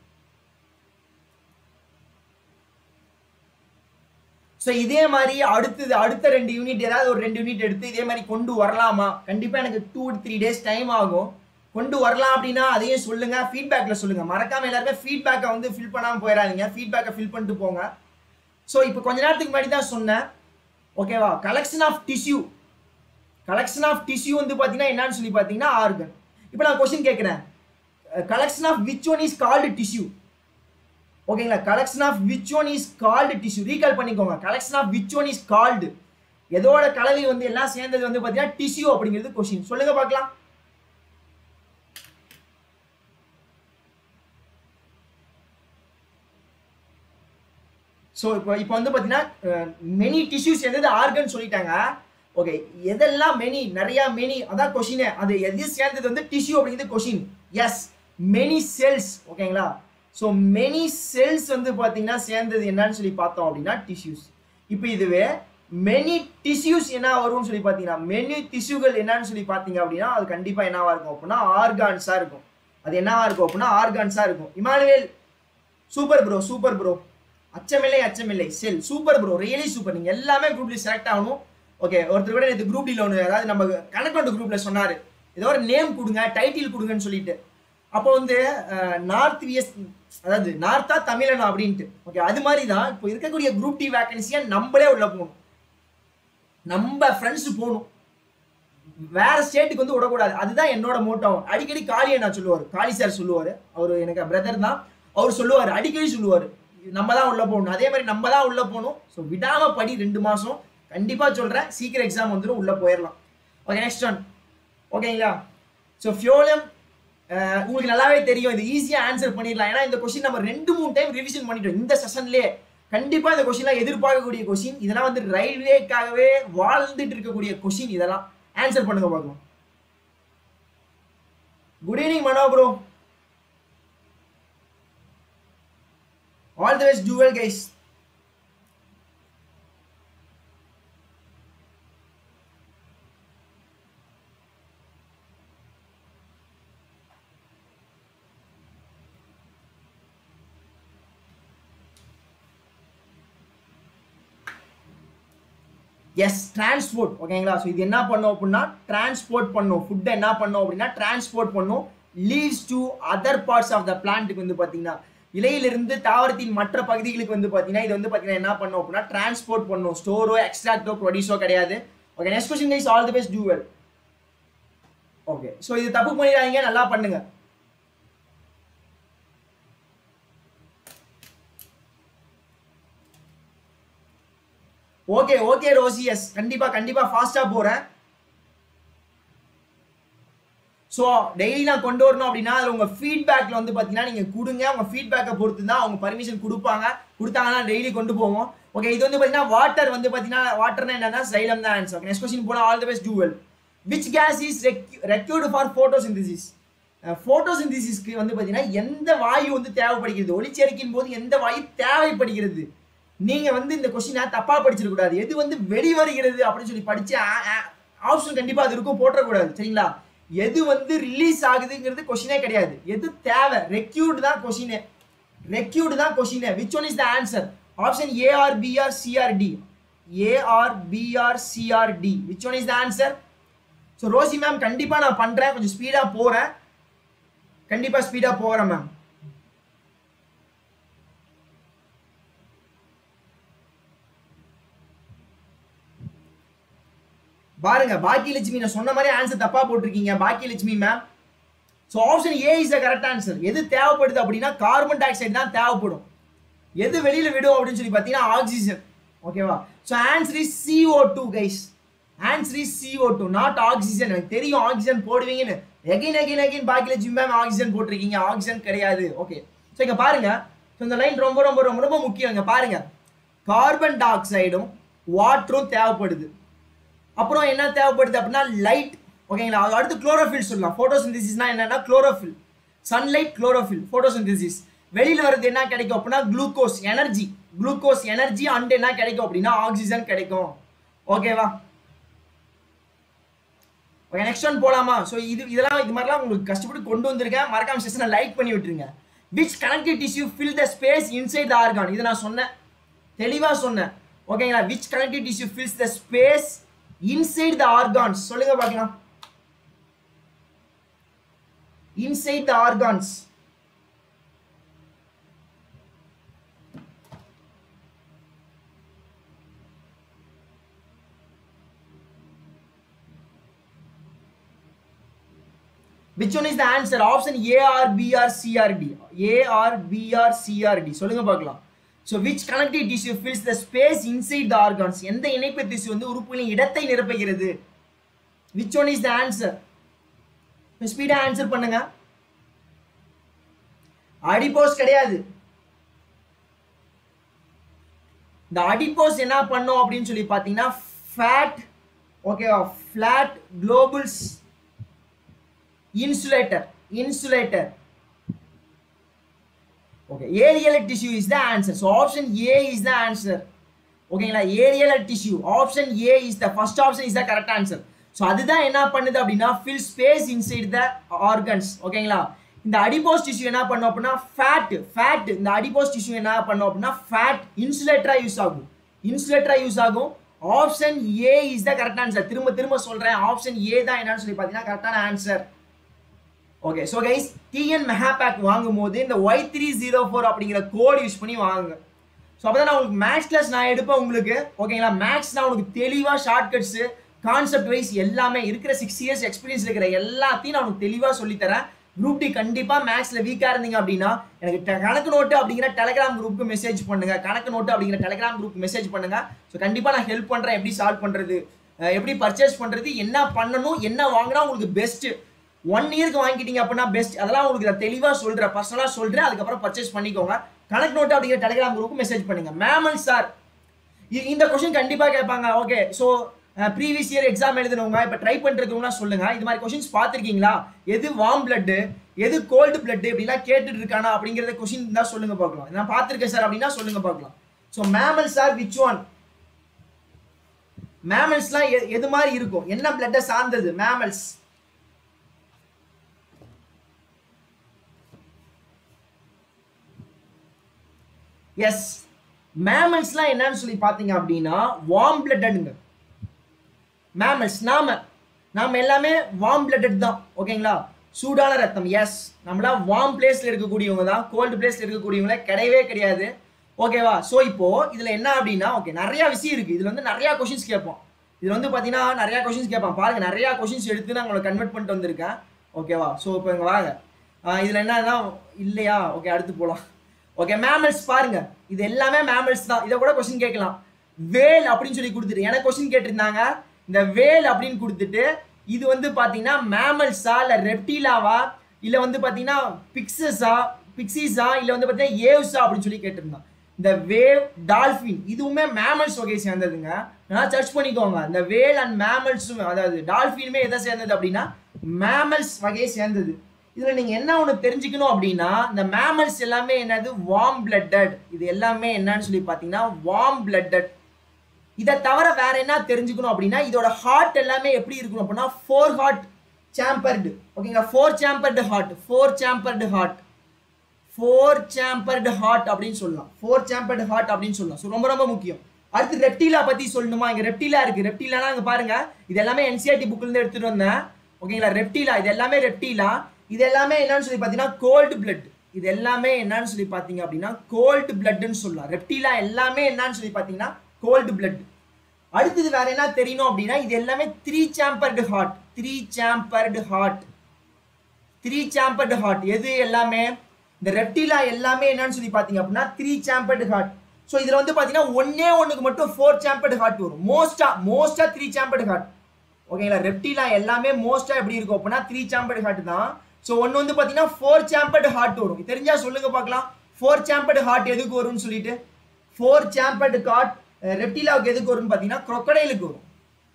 ஸோ இதே மாதிரி அடுத்தது அடுத்த ரெண்டு யூனிட் ஏதாவது ஒரு ரெண்டு யூனிட் எடுத்து இதே மாதிரி கொண்டு வரலாமா கண்டிப்பாக எனக்கு டூ த்ரீ டேஸ் டைம் ஆகும் கொண்டு வரலாம் அப்படின்னா அதையும் சொல்லுங்க ஃபீட்பேக்கில் சொல்லுங்க மறக்காம எல்லாருமே ஃபீட்பேக்கை வந்து ஃபில் பண்ணாமல் போயிடாதீங்க ஃபீட்பேக்கை ஃபில் பண்ணிட்டு போங்க ஸோ இப்போ கொஞ்ச நேரத்துக்கு முன்னாடி தான் சொன்னேன் ஓகேவா collection of tissue collection of tissue வந்து பார்த்தீங்கன்னா என்னன்னு சொல்லி பார்த்தீங்கன்னா ஆர்கன் இப்போ நான் கொஸ்டின் கேட்குறேன் collection of which one is called tissue ஓகேங்களா collection of which one is called tissue recall பண்ணிக்கோங்க collection of which one is called எதோட கலவை வந்து எல்லாம் சேர்ந்தது வந்து பார்த்தீங்கன்னா டிஷ்யூ அப்படிங்கிறது கொஸ்டின் சொல்லுங்க பார்க்கலாம் ஸோ இப்போ இப்போ வந்து பார்த்தீங்கன்னா மெனி டிஷ்யூஸ் எது ஆர்கன் சொல்லிட்டாங்க ஓகே எதெல்லாம் மெனி நிறையா மெனி அதான் கொஷினே அது எது சேர்ந்தது வந்து டிஷ்யூ அப்படிங்கிறது கொஷின் எஸ் மெனி செல்ஸ் ஓகேங்களா ஸோ மெனி செல்ஸ் வந்து பார்த்தீங்கன்னா சேர்ந்தது என்னன்னு சொல்லி பார்த்தோம் அப்படின்னா டிஷ்யூஸ் இப்போ இதுவே மெனி டிஷ்யூஸ் என்ன வரும்னு சொல்லி பார்த்தீங்கன்னா மெனி டிஷ்யூகள் என்னன்னு சொல்லி பார்த்தீங்க அப்படின்னா அது கண்டிப்பாக என்னவா இருக்கும் அப்படின்னா ஆர்கான்ஸாக இருக்கும் அது என்னவா இருக்கும் அப்படின்னா ஆர்கான்ஸாக இருக்கும் Emmanuel super bro super bro அச்சமில்லை அச்சமில்லை செல் சூப்பர் ப்ரோ ரியலி சூப்பர் நீங்கள் எல்லாமே குரூப்ல செலக்ட் ஆகணும் ஓகே ஒருத்தர் கூட நேற்று குரூப் டியில் ஒன்று அதாவது நம்ம கணக்கவுண்ட் குரூப்பில் சொன்னார் ஏதோ ஒரு நேம் கொடுங்க டைட்டில் கொடுங்கன்னு சொல்லிட்டு அப்போ வந்து நார்த் விஎஸ் அதாவது நார்த்தா தமிழனா அப்படின்ட்டு ஓகே அது மாதிரி தான் இப்போ இருக்கக்கூடிய குரூப் டி வேகன்சியை நம்மளே உள்ள போகணும் நம்ம ஃப்ரெண்ட்ஸ் போகணும் வேற ஸ்டேட்டுக்கு வந்து விடக்கூடாது அதுதான் என்னோட மோட்டோ அடிக்கடி காளியை நான் சொல்லுவார் காளி சார் சொல்லுவார் அவர் எனக்கு பிரதர் தான் அவர் சொல்லுவார் அடிக்கடி சொல்லுவார் நம்ம தான் உள்ள போகணும் அதே மாதிரி நம்ம தான் உள்ள போகணும் ஸோ விடாம படி ரெண்டு மாசம் கண்டிப்பா சொல்றேன் சீக்கிரம் எக்ஸாம் வந்துடும் உள்ள போயிடலாம் ஓகே நெக்ஸ்ட் ஒன் ஓகேங்களா ஸோ ஃபியோலம் உங்களுக்கு நல்லாவே தெரியும் இது ஈஸியாக ஆன்சர் பண்ணிடலாம் ஏன்னா இந்த கொஸ்டின் நம்ம ரெண்டு மூணு டைம் ரிவிஷன் பண்ணிட்டோம் இந்த செஷன்லேயே கண்டிப்பாக இந்த கொஸ்டின்லாம் எதிர்பார்க்கக்கூடிய கொஸ்டின் இதெல்லாம் வந்து ரயில்வேக்காகவே வாழ்ந்துட்டு இருக்கக்கூடிய கொஸ்டின் இதெல்லாம் ஆன்சர் பண்ணுங்க பார்க்கலாம் good evening Mano bro all the best Jewel guys yes transport ஓகேங்களா ஸோ இது என்ன பண்ணும் அப்படின்னா டிரான்ஸ்போர்ட் பண்ணும் ஃபுட்டை என்ன பண்ணும் அப்படின்னா டிரான்ஸ்போர்ட் பண்ணும் leaves to other parts of the பிளான்ட்டுக்கு வந்து பார்த்தீங்கன்னா இலையிலிருந்து தாவரத்தின் மற்ற பகுதிகளுக்கு வந்து பார்த்தீங்கன்னா இது வந்து பார்த்தீங்கன்னா என்ன பண்ணும் அப்படின்னா டிரான்ஸ்போர்ட் பண்ணும் ஸ்டோரோ எக்ஸ்ட்ராக்டோ ப்ரொடியூஸோ கிடையாது okay next question guys all the best do well okay so இது தப்பு பண்ணிடாதீங்க நல்லா பண்ணுங்க ஓகே ஓகே ரோசி எஸ் கண்டிப்பா கண்டிப்பா ஃபாஸ்டா போறேன் ஸோ டெய்லி நான் கொண்டு வரணும் அப்படின்னா அதில் உங்கள் ஃபீட்பேக்கில் வந்து பார்த்தீங்கன்னா நீங்கள் கொடுங்க உங்கள் ஃபீட்பேக்கை பொறுத்து தான் அவங்க பர்மிஷன் கொடுப்பாங்க கொடுத்தாங்கன்னா டெய்லி கொண்டு போவோம் ஓகே இது வந்து பார்த்தீங்கன்னா வாட்டர் வந்து பார்த்தீங்கன்னா வாட்டர்னா என்னன்னா சைலம் தான் ஆன்சர் நெக்ஸ்ட் கொஸ்டின் போனால் all the best do well which gas is required for photosynthesis ஃபோட்டோசிந்தசிஸ்க்கு வந்து பார்த்தீங்கன்னா எந்த வாயு வந்து தேவைப்படுகிறது ஒளிச்சேர்க்கையின் போது எந்த வாயு தேவைப்படுகிறது நீங்க வந்து இந்த கொஸ்டினை தப்பா படிச்சிட கூடாது எது வந்து வெளிவருகிறது அப்படின்னு சொல்லி படிச்சு ஆப்ஷன் கண்டிப்பா அது இருக்கும் போட்டக்கூடாது சரிங்களா எது வந்து ரிலீஸ் ஆகுதுங்கிறது கொஸ்டினே கிடையாது எது தேவை ரெக்யூர்டு தான் கொஸ்டினே ரெக்யூர்டு தான் கொஸ்டினே which one is the answer option A or B or C or D A or B or C or D which one is the answer so Rosy ma'am கண்டிப்பா நான் பண்றேன் கொஞ்சம் ஸ்பீடா போறேன் கண்டிப்பா ஸ்பீடா போறேன் மேம் பாருங்க பாக்கியலட்சுமி நான் சொன்ன மாதிரி ஆன்சர் தப்பா போட்டிருக்கீங்க Bhagyalakshmi ma'am so option A is the correct answer எது தேவைப்படுது அப்படின்னா கார்பன் டை ஆக்சைடு தான் தேவைப்படும் எது வெளியில விடும் அப்படின்னு சொல்லி பார்த்தீங்கன்னா ஆக்சிஜன் ஓகேவா so answer is CO two guys answer is CO two not oxygen எனக்கு தெரியும் ஆக்சிஜன் போடுவீங்கன்னு again again again Bhagyalakshmi ma'am oxygen போட்டிருக்கீங்க ஆக்சிஜன் கிடையாது ஓகே ஸோ இங்க பாருங்க ஸோ இந்த லைன் ரொம்ப ரொம்ப ரொம்ப ரொம்ப முக்கியம் இங்க பாருங்க கார்பன் டை ஆக்சைடும் வாட்டரும் தேவைப்படுது அப்புறம் என்ன தேவைப்படுது அப்படின்னா லைட் ஓகேங்களா அது அடுத்து குளோரோஃபில் சொல்லலாம் ஃபோட்டோசிந்தசிஸ்னா என்னன்னா குளோரோஃபில் சன்லைட் குளோரோஃபில் ஃபோட்டோசிந்தசிஸ் வெளியில வருது என்ன கிடைக்கும் அப்படின்னா glucose energy glucose energy and என்ன கிடைக்கும் அப்படின்னா ஆக்சிஜன் கிடைக்கும் ஓகேவா ஓகே நெக்ஸ்ட் ஒன் போலாமா ஸோ இது இதெல்லாம் இது மாதிரிலாம் உங்களுக்கு கஷ்டப்பட்டு கொண்டு வந்திருக்கேன் மறக்காம செஷனை லைக் பண்ணி விட்டுருங்க which connective tissue fill the space inside the organ இது நான் சொன்னேன் தெளிவாக சொன்னேன் ஓகேங்களா which connective tissue fills the space inside the organs சொல்லுங்க பார்க்கலாம் inside the organs which one is the answer option a or b or c or d a or b or c or d சொல்லுங்க பார்க்கலாம் so which connective tissue fills the space inside the organs எந்த இணைப்பு திசு வந்து உறுப்புகளின் இடத்தை நிரப்புகிறது which one is the answer ஸ்பீடா ஆன்சர் பண்ணுங்க அடிபோஸ் கிடையாது இந்த அடிபோஸ் என்ன பண்ணும் அப்படின்னு சொல்லி பார்த்தீங்கன்னா ஃபேட் ஓகேவா flat globules insulator insulator okay areolar tissue is the answer so option A is the answer ஓகேங்களா areolar tissue option A is the first option is the correct answer so அதுதான் என்ன பண்ணுது அப்படின்னா fill space inside the organs ஓகேங்களா இந்த அடிபோஸ் டிஷ்யூ என்ன பண்ணும் அப்படின்னா ஃபேட் ஃபேட் இந்த அடிபோஸ் டிஷ்யூ என்ன பண்ணும் அப்படின்னா ஃபேட் இன்சுலேட்டரா யூஸ் ஆகும் இன்சுலேட்டரா யூஸ் ஆகும் option A is the correct answer திரும்ப திரும்ப சொல்றேன் ஆப்ஷன் ஏ தான் என்னன்னு சொல்லி பார்த்தீங்கன்னா கரெக்டான answer okay so guys TN மெஹாபேக் வாங்கும் போது இந்த ஒய் த்ரீ ஜீரோ ஃபோர் அப்படிங்கிற கோட் யூஸ் பண்ணி வாங்குங்க ஸோ அப்போ தான் நான் உங்களுக்கு மேக்ஸ் கிளாஸ் நான் எடுப்பேன் உங்களுக்கு ஓகேங்களா மேக்ஸ் நான் உங்களுக்கு தெளிவாக ஷார்ட்கட்ஸு கான்செப்ட் வைஸ் எல்லாமே இருக்கிற சிக்ஸ் இயர்ஸ் எக்ஸ்பீரியன்ஸ் இருக்கிற எல்லாத்தையும் நான் உங்களுக்கு தெளிவாக சொல்லித்தரேன் குரூப் டி கண்டிப்பா மேக்ஸ்ல வீக்கா இருந்தீங்க அப்படின்னா எனக்கு te- கணக்கு நோட்டு அப்படிங்கிற டெலிகிராம் குரூப்புக்கு மெசேஜ் பண்ணுங்க கணக்கு நோட்டு அப்படிங்கிற டெலிகிராம் குரூப் மெசேஜ் பண்ணுங்க ஸோ கண்டிப்பா நான் ஹெல்ப் பண்றேன் எப்படி சால்வ் பண்றது அஹ் எப்படி பர்ச்சேஸ் பண்றது என்ன பண்ணணும் என்ன வாங்கினா உங்களுக்கு பெஸ்ட் ஒன் இயருக்கு வாங்கிட்டீங்க அப்படின்னா பெஸ்ட் அதெல்லாம் உங்களுக்கு நான் தெளிவாக சொல்கிறேன் பர்சனலாக சொல்கிறேன் அதுக்கப்புறம் பர்ச்சேஸ் பண்ணிக்கோங்க கணக்கு நோட்டு அப்படிங்கிற டெலிகிராம் குரூப் மெசேஜ் பண்ணுங்க மேமல் சார் இந்த கொஸ்டின் கண்டிப்பாக கேட்பாங்க okay so previous year exam எழுதுனவங்க இப்போ ட்ரை பண்ணிருக்கவங்களாம் சொல்லுங்க இது மாதிரி கொஸ்டின்ஸ் பார்த்துருக்கீங்களா எது வார்ம் பிளட்டு எது கோல்டு பிளட் இப்படிலாம் கேட்டுட்டு இருக்கானா அப்படிங்கிறத கொஸ்டின் தான் சொல்லுங்க பார்க்கலாம் நான் பார்த்துருக்கேன் சார் அப்படின்னா சொல்லுங்க பார்க்கலாம் so mammal sir which one மேமல்ஸ்லாம் எது மாதிரி இருக்கும் என்ன பிளட்டை சார்ந்தது மேமல்ஸ் எஸ் மேமல்ஸ்லாம் என்னன்னு சொல்லி பார்த்தீங்க அப்படின்னா வார்ம் பிளட்டடுங்க மேமல்ஸ் நாம நாம எல்லாமே வார்ம் பிளட்டட் தான் ஓகேங்களா சூடான ரத்தம் எஸ் நம்மளாம் வார்ம் பிளேஸ்ல இருக்கக்கூடியவங்க தான் கோல்டு பிளேஸ்ல இருக்கக்கூடியவங்கள கிடையவே கிடையாது ஓகேவா ஸோ இப்போ இதுல என்ன அப்படின்னா ஓகே நிறைய விஷயம் இருக்கு இதுல வந்து நிறைய கொஷின்ஸ் கேட்போம் இதுல வந்து பாத்தீங்கன்னா நிறைய கொஷின்ஸ் கேட்பான் பாருங்க நிறைய கொஷின்ஸ் எடுத்து நான் உங்களை கன்வெர்ட் பண்ணிட்டு வந்திருக்கேன் ஓகேவா ஸோ இப்போ இங்க வாங்க ஆஹ் இதுல என்னன்னா இல்லையா ஓகே அடுத்து போலாம் ஓகே மேமல்ஸ் பாருங்க இது எல்லாமே மேமல்ஸ் தான் இதை கூட கொஸ்டின் கேட்கலாம் வேல் அப்படின்னு சொல்லி கொடுத்துட்டு எனக்கு கொஸ்டின் கேட்டிருந்தாங்க இந்த வேல் அப்படின்னு கொடுத்துட்டு இது வந்து பாத்தீங்கன்னா மேமல்ஸா இல்ல ரெப்டிலாவா இல்ல வந்து பாத்தீங்கன்னா பிக்சஸா பிக்சிஸா இல்ல வந்து பாத்தீங்கன்னா ஏவ்ஸா அப்படின்னு சொல்லி கேட்டிருந்தான் இந்த வேவ் டால்ஃபின் இதுவுமே மேமல்ஸ் வகையை சேர்ந்ததுங்க நல்லா சர்ச் பண்ணிக்கோங்க இந்த வேல் அண்ட் மேமல்ஸும் அதாவது டால்ஃபினுமே எதை சேர்ந்தது அப்படின்னா மேமல்ஸ் வகையை சேர்ந்தது இதுல நீங்க என்ன ஒண்ணு தெரிஞ்சுக்கணும் அப்படின்னா இந்த மேமல்ஸ் எல்லாமே என்னது வார்ம் பிளட்டட் இது எல்லாமே என்னன்னு சொல்லி பாத்தீங்கன்னா வார்ம் பிளட்டட் இதை தவிர வேற என்ன தெரிஞ்சுக்கணும் அப்படின்னா இதோட ஹார்ட் எல்லாமே எப்படி இருக்கணும் அப்படின்னா ஃபோர் ஹார்ட் சாம்பர்டு ஓகேங்களா four chambered heart four chambered heart four chambered heart அப்படின்னு சொல்லலாம் ஃபோர் சாம்பர்டு ஹார்ட் அப்படின்னு சொல்லலாம் ஸோ ரொம்ப ரொம்ப முக்கியம் அடுத்து ரெப்டிலா பத்தி சொல்லணுமா இங்க ரெப்டிலா இருக்கு ரெப்டிலானா இங்க பாருங்க இது எல்லாமே என்சிஆர்டி புக்ல இருந்து எடுத்துட்டு வந்தேன் ஓகேங்களா ரெப்டிலா இது எல்லாமே ரெப்டிலா இது எல்லாமே என்னன்னு சொல்லி பார்த்தீங்கன்னா கோல்டு பிளட் இது எல்லாமே என்னன்னு சொல்லி பார்த்தீங்க அப்படின்னா கோல்டு பிளட்னு சொல்லலாம் ரெப்டிலா எல்லாமே என்னன்னு சொல்லி பார்த்தீங்கன்னா கோல்டு பிளட் அடுத்தது வேற என்ன தெரியணும் அப்படின்னா இது எல்லாமே three chambered heart three chambered heart three chambered heart எது எல்லாமே இந்த ரெப்டிலா எல்லாமே என்னன்னு சொல்லி பார்த்தீங்க அப்படின்னா த்ரீ சாம்பர்டு ஹார்ட் ஸோ இதில் வந்து பார்த்தீங்கன்னா ஒன்னே ஒன்றுக்கு மட்டும் ஃபோர் சாம்பர்டு ஹார்ட் வரும் மோஸ்டா மோஸ்டா த்ரீ சாம்பர்டு ஹார்ட் ஓகேங்களா ரெப்டிலா எல்லாமே மோஸ்டா எப்படி இருக்கும் அப்படின்னா த்ரீ சாம்பர்டு ஹார்ட் தான் ஸோ ஒன்று வந்து பார்த்தீங்கன்னா ஃபோர் சாம்பர்டு ஹார்ட் வரும் இது தெரிஞ்சா சொல்லுங்க பார்க்கலாம் ஃபோர் சாம்பர்டு ஹார்ட் எதுக்கு வரும்னு சொல்லிட்டு ஃபோர் சாம்பர்டு ஹார்ட் ரெப்டிலாவுக்கு எதுக்கு வரும்னு பார்த்தீங்கன்னா crocodileக்கு வரும்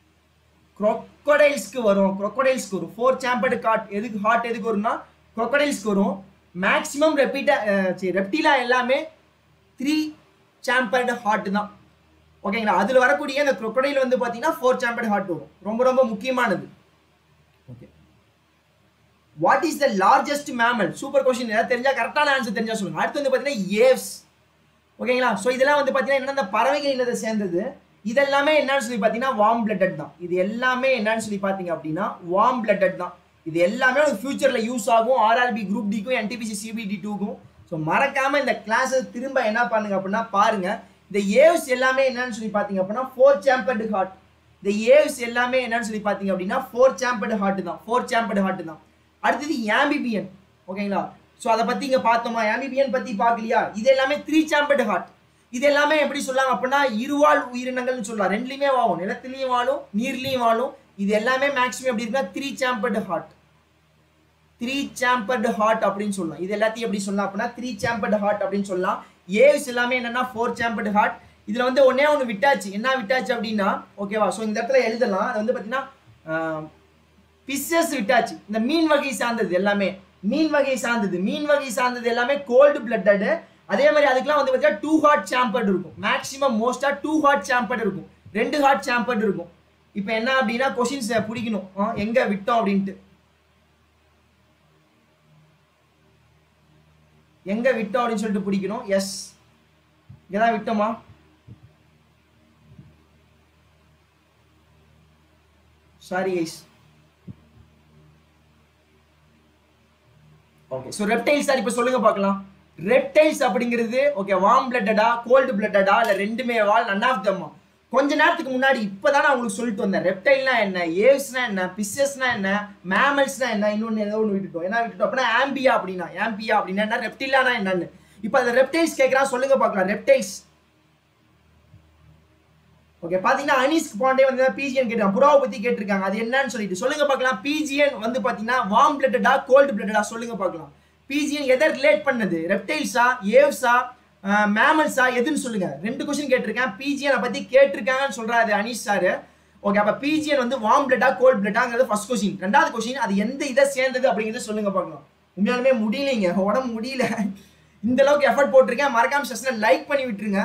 crocodiles-க்கு வரும் crocodiles-க்கு வரும் ஃபோர் சாம்பர்டு ஹார்ட் எதுக்கு ஹார்ட் எதுக்கு வரும்னா crocodiles-க்கு வரும் மேக்ஸிமம் ரெப்பிட்டா சரி ரெப்டிலா எல்லாமே த்ரீ சாம்பர்டு ஹார்ட் தான் ஓகேங்களா அதில் வரக்கூடிய அந்த crocodile வந்து பார்த்தீங்கன்னா ஃபோர் சாம்பர்டு ஹார்ட் வரும் ரொம்ப ரொம்ப முக்கியமானது okay what is the largest mammal super question ஏதாவது தெரிஞ்சா கரெக்டான ஆன்சர் தெரிஞ்சா சொல்லுங்க அடுத்து வந்து பார்த்தீங்கன்னா ஏவ்ஸ் ஓகேங்களா ஸோ இதெல்லாம் வந்து பார்த்தீங்கன்னா என்னென்ன இந்த பறவைகள் இனத்தை சேர்ந்தது இதெல்லாமே என்னன்னு சொல்லி பார்த்தீங்கன்னா வார்ம் பிளட்டட் தான் இது எல்லாமே என்னன்னு சொல்லி பார்த்தீங்க அப்படின்னா வார்ம் பிளட்டட் தான் இது எல்லாமே உங்களுக்கு ஃபியூச்சரில் யூஸ் ஆகும் ஆர்ஆர்பி குரூப் டிக்கும் என்டிபிசி சிபிடி டூக்கும் ஸோ மறக்காம இந்த கிளாஸை திரும்ப என்ன பண்ணுங்க அப்படின்னா பாருங்க இந்த ஏவ்ஸ் எல்லாமே என்னன்னு சொல்லி பார்த்தீங்க அப்படின்னா ஃபோர் சாம்பர்டு ஹார்ட் இந்த ஏவ்ஸ் எல்லாமே என்னன்னு சொல்லி பார்த்தீங்க அப்படின்னா ஃபோர் சாம்பர்டு ஹார்ட் தான் ஃபோர் சாம்பர்டு ஹார்ட் தான் அடுத்தது ஆம்பிபியன் ஓகேங்களா ஸோ அதை பற்றி இங்கே பார்த்தோமா ஆம்பிபியன் பற்றி பார்க்கலையா இது எல்லாமே த்ரீ சாம்பர்டு ஹார்ட் இது எல்லாமே எப்படி சொல்லலாம் அப்படின்னா இருவாழ் உயிரினங்கள்னு சொல்லலாம் ரெண்டுலையுமே வாழும் நிலத்துலையும் வாழும் நீர்லையும் வாழும் இது எல்லாமே மேக்ஸிமம் எப்படி இருக்குன்னா three chambered heart three chambered heart அப்படின்னு சொல்லலாம் இது எல்லாத்தையும் எப்படி சொல்லலாம் அப்படின்னா த்ரீ சாம்பர்டு ஹார்ட் அப்படின்னு சொல்லலாம் ஏவ்ஸ் எல்லாமே என்னன்னா ஃபோர் சாம்பர்டு ஹார்ட் இதுல வந்து ஒன்னே ஒன்று விட்டாச்சு என்ன விட்டாச்சு அப்படின்னா ஓகேவா ஸோ இந்த இடத்துல எழுதலாம் அது வந்து பார்த்தீங்கன்னா பிஸ்ஸஸ் விட்டாச்சு இந்த மீன் வகை சார்ந்தது எல்லாமே மீன் வகை சார்ந்தது மீன் வகை சார்ந்தது எல்லாமே கோல்டு பிளட்டடு அதே மாதிரி அதுக்கெல்லாம் வந்து பார்த்தீங்கன்னா டூ ஹார்ட் சாம்பர்டு இருக்கும் மேக்ஸிமம் மோஸ்டா டூ ஹார்ட் சாம்பர்டு இருக்கும் ரெண்டு ஹார்ட் சாம்பர்டு இருக்கும் இப்போ என்ன அப்படின்னா கொஷின்ஸ் பிடிக்கணும் ஆ, எங்க விட்டோம் அப்படின்ட்டு எங்க விட்டோம் அப்படின்னு சொல்லிட்டு பிடிக்கணும் எஸ் இங்கதான் விட்டோமா சாரி ஐஸ் ஓகே ஸோ ரெப்டைல்ஸ் சார் இப்போ சொல்லுங்க பார்க்கலாம் ரெப்டைல்ஸ் அப்படிங்கிறது ஓகே வார்ம் பிளட்டடா கோல்டு பிளட்டடா இல்லை ரெண்டுமே வால் நன் ஆஃப் தம்மா கொஞ்ச நேரத்துக்கு முன்னாடி இப்பதான் நான் உங்களுக்கு சொல்லிட்டு வந்தேன் ரெப்டைல்னா என்ன ஏவ்ஸ்னா என்ன பிஸ்ஸஸ்னா என்ன மேமல்ஸ்னா என்ன இன்னொன்னு ஏதோ ஒன்று விட்டுட்டோம் என்ன விட்டுட்டோம் அப்படின்னா ஆம்பியா அப்படின்னா ஆம்பியா அப்படின்னா என்ன ரெப்டிலானா என்னன்னு இப்போ அந்த ரெப்டைல்ஸ் கேட்குறான் சொல்லுங்க பார்க்கலாம் ரெப்டைல்ஸ் ஓகே பாத்தீங்கன்னா அனீஸ்க்கு பாண்டே வந்து பிஜிஎன் கேட்டாங்க புறாவை பத்தி கேட்டிருக்காங்க அது என்னன்னு சொல்லிட்டு சொல்லுங்க பார்க்கலாம் பிஜிஎன் வந்து பாத்தீங்கன்னா வார்ம் பிளட்டடா கோல்டு பிளட்டடா சொல்லுங்க பார்க்கலாம் பிஜிஎன் எதை ரிலேட் பண்ணது ரெப்டைல்ஸா ஏவ்ஸா மேமல்ஸா எதுன்னு சொல்லுங்க ரெண்டு கொஸ்டின் கேட்டிருக்கேன் பிஜிஎனை பத்தி கேட்டிருக்காங்கன்னு சொல்றாரு அனீஸ் சார் ஓகே அப்ப பிஜிஎன் வந்து வார்ம் பிளட்டா கோல்ட் பிளட்டாங்கிறது ஃபர்ஸ்ட் கொஸ்டின் ரெண்டாவது கொஸ்டின் அது எந்த இதை சேர்ந்தது அப்படிங்கிறத சொல்லுங்க பார்க்கலாம் உண்மையாலுமே முடியலைங்க உடம்பு முடியல இந்த அளவுக்கு எஃபர்ட் போட்டிருக்கேன் மறக்காம செஷனை லைக் பண்ணி விட்டுருங்க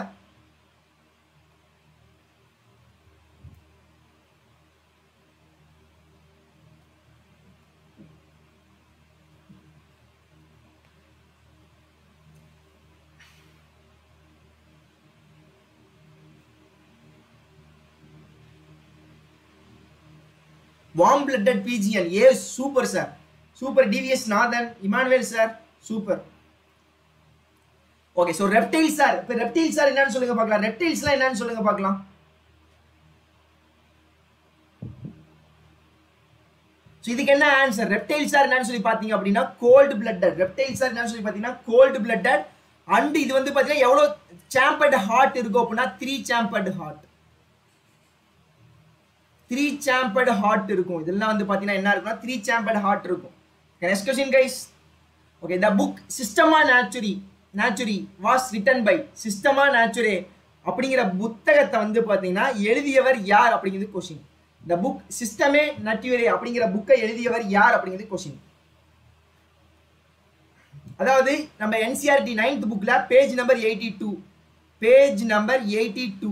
warm blooded PGN A super sir super TVS Nathan Emmanuel sir super okay so reptile sir இப்போ ரெப்டைல் சார் என்னன்னு சொல்லுங்க பார்க்கலாம் ரெப்டைல்ஸ்லாம் என்னன்னு சொல்லுங்க பார்க்கலாம் ஸோ இதுக்கு என்ன ஆன்சர் ரெப்டைல் சார் என்னன்னு சொல்லி பார்த்தீங்க அப்படின்னா கோல்டு பிளட்டட் ரெப்டைல் சார் என்னன்னு சொல்லி பார்த்தீங்கன்னா கோல்டு பிளட்டட் அண்ட் இது வந்து பார்த்தீங்கன்னா எவ்வளோ சாம்பர்டு ஹார்ட் இருக்கும் அப்படின்னா three chambered heart three chambered heart இருக்கும் இதெல்லாம் வந்து பார்த்தீங்கன்னா என்ன இருக்குன்னா த்ரீ சாம்பர்டு ஹார்ட் இருக்கும் next question guys okay the book Systema Naturae Naturae was written by Systema Naturae அப்படிங்கிற புத்தகத்தை வந்து பார்த்தீங்கன்னா எழுதியவர் யார் அப்படிங்கிறது கொஸ்டின் த புக் சிஸ்டமே நட்யூரே அப்படிங்கிற புக்கை எழுதியவர் யார் அப்படிங்கிறது கொஸ்டின் அதாவது நம்ம என்சிஆர்டி நைன்த் புக்ல page number eighty two page number eighty two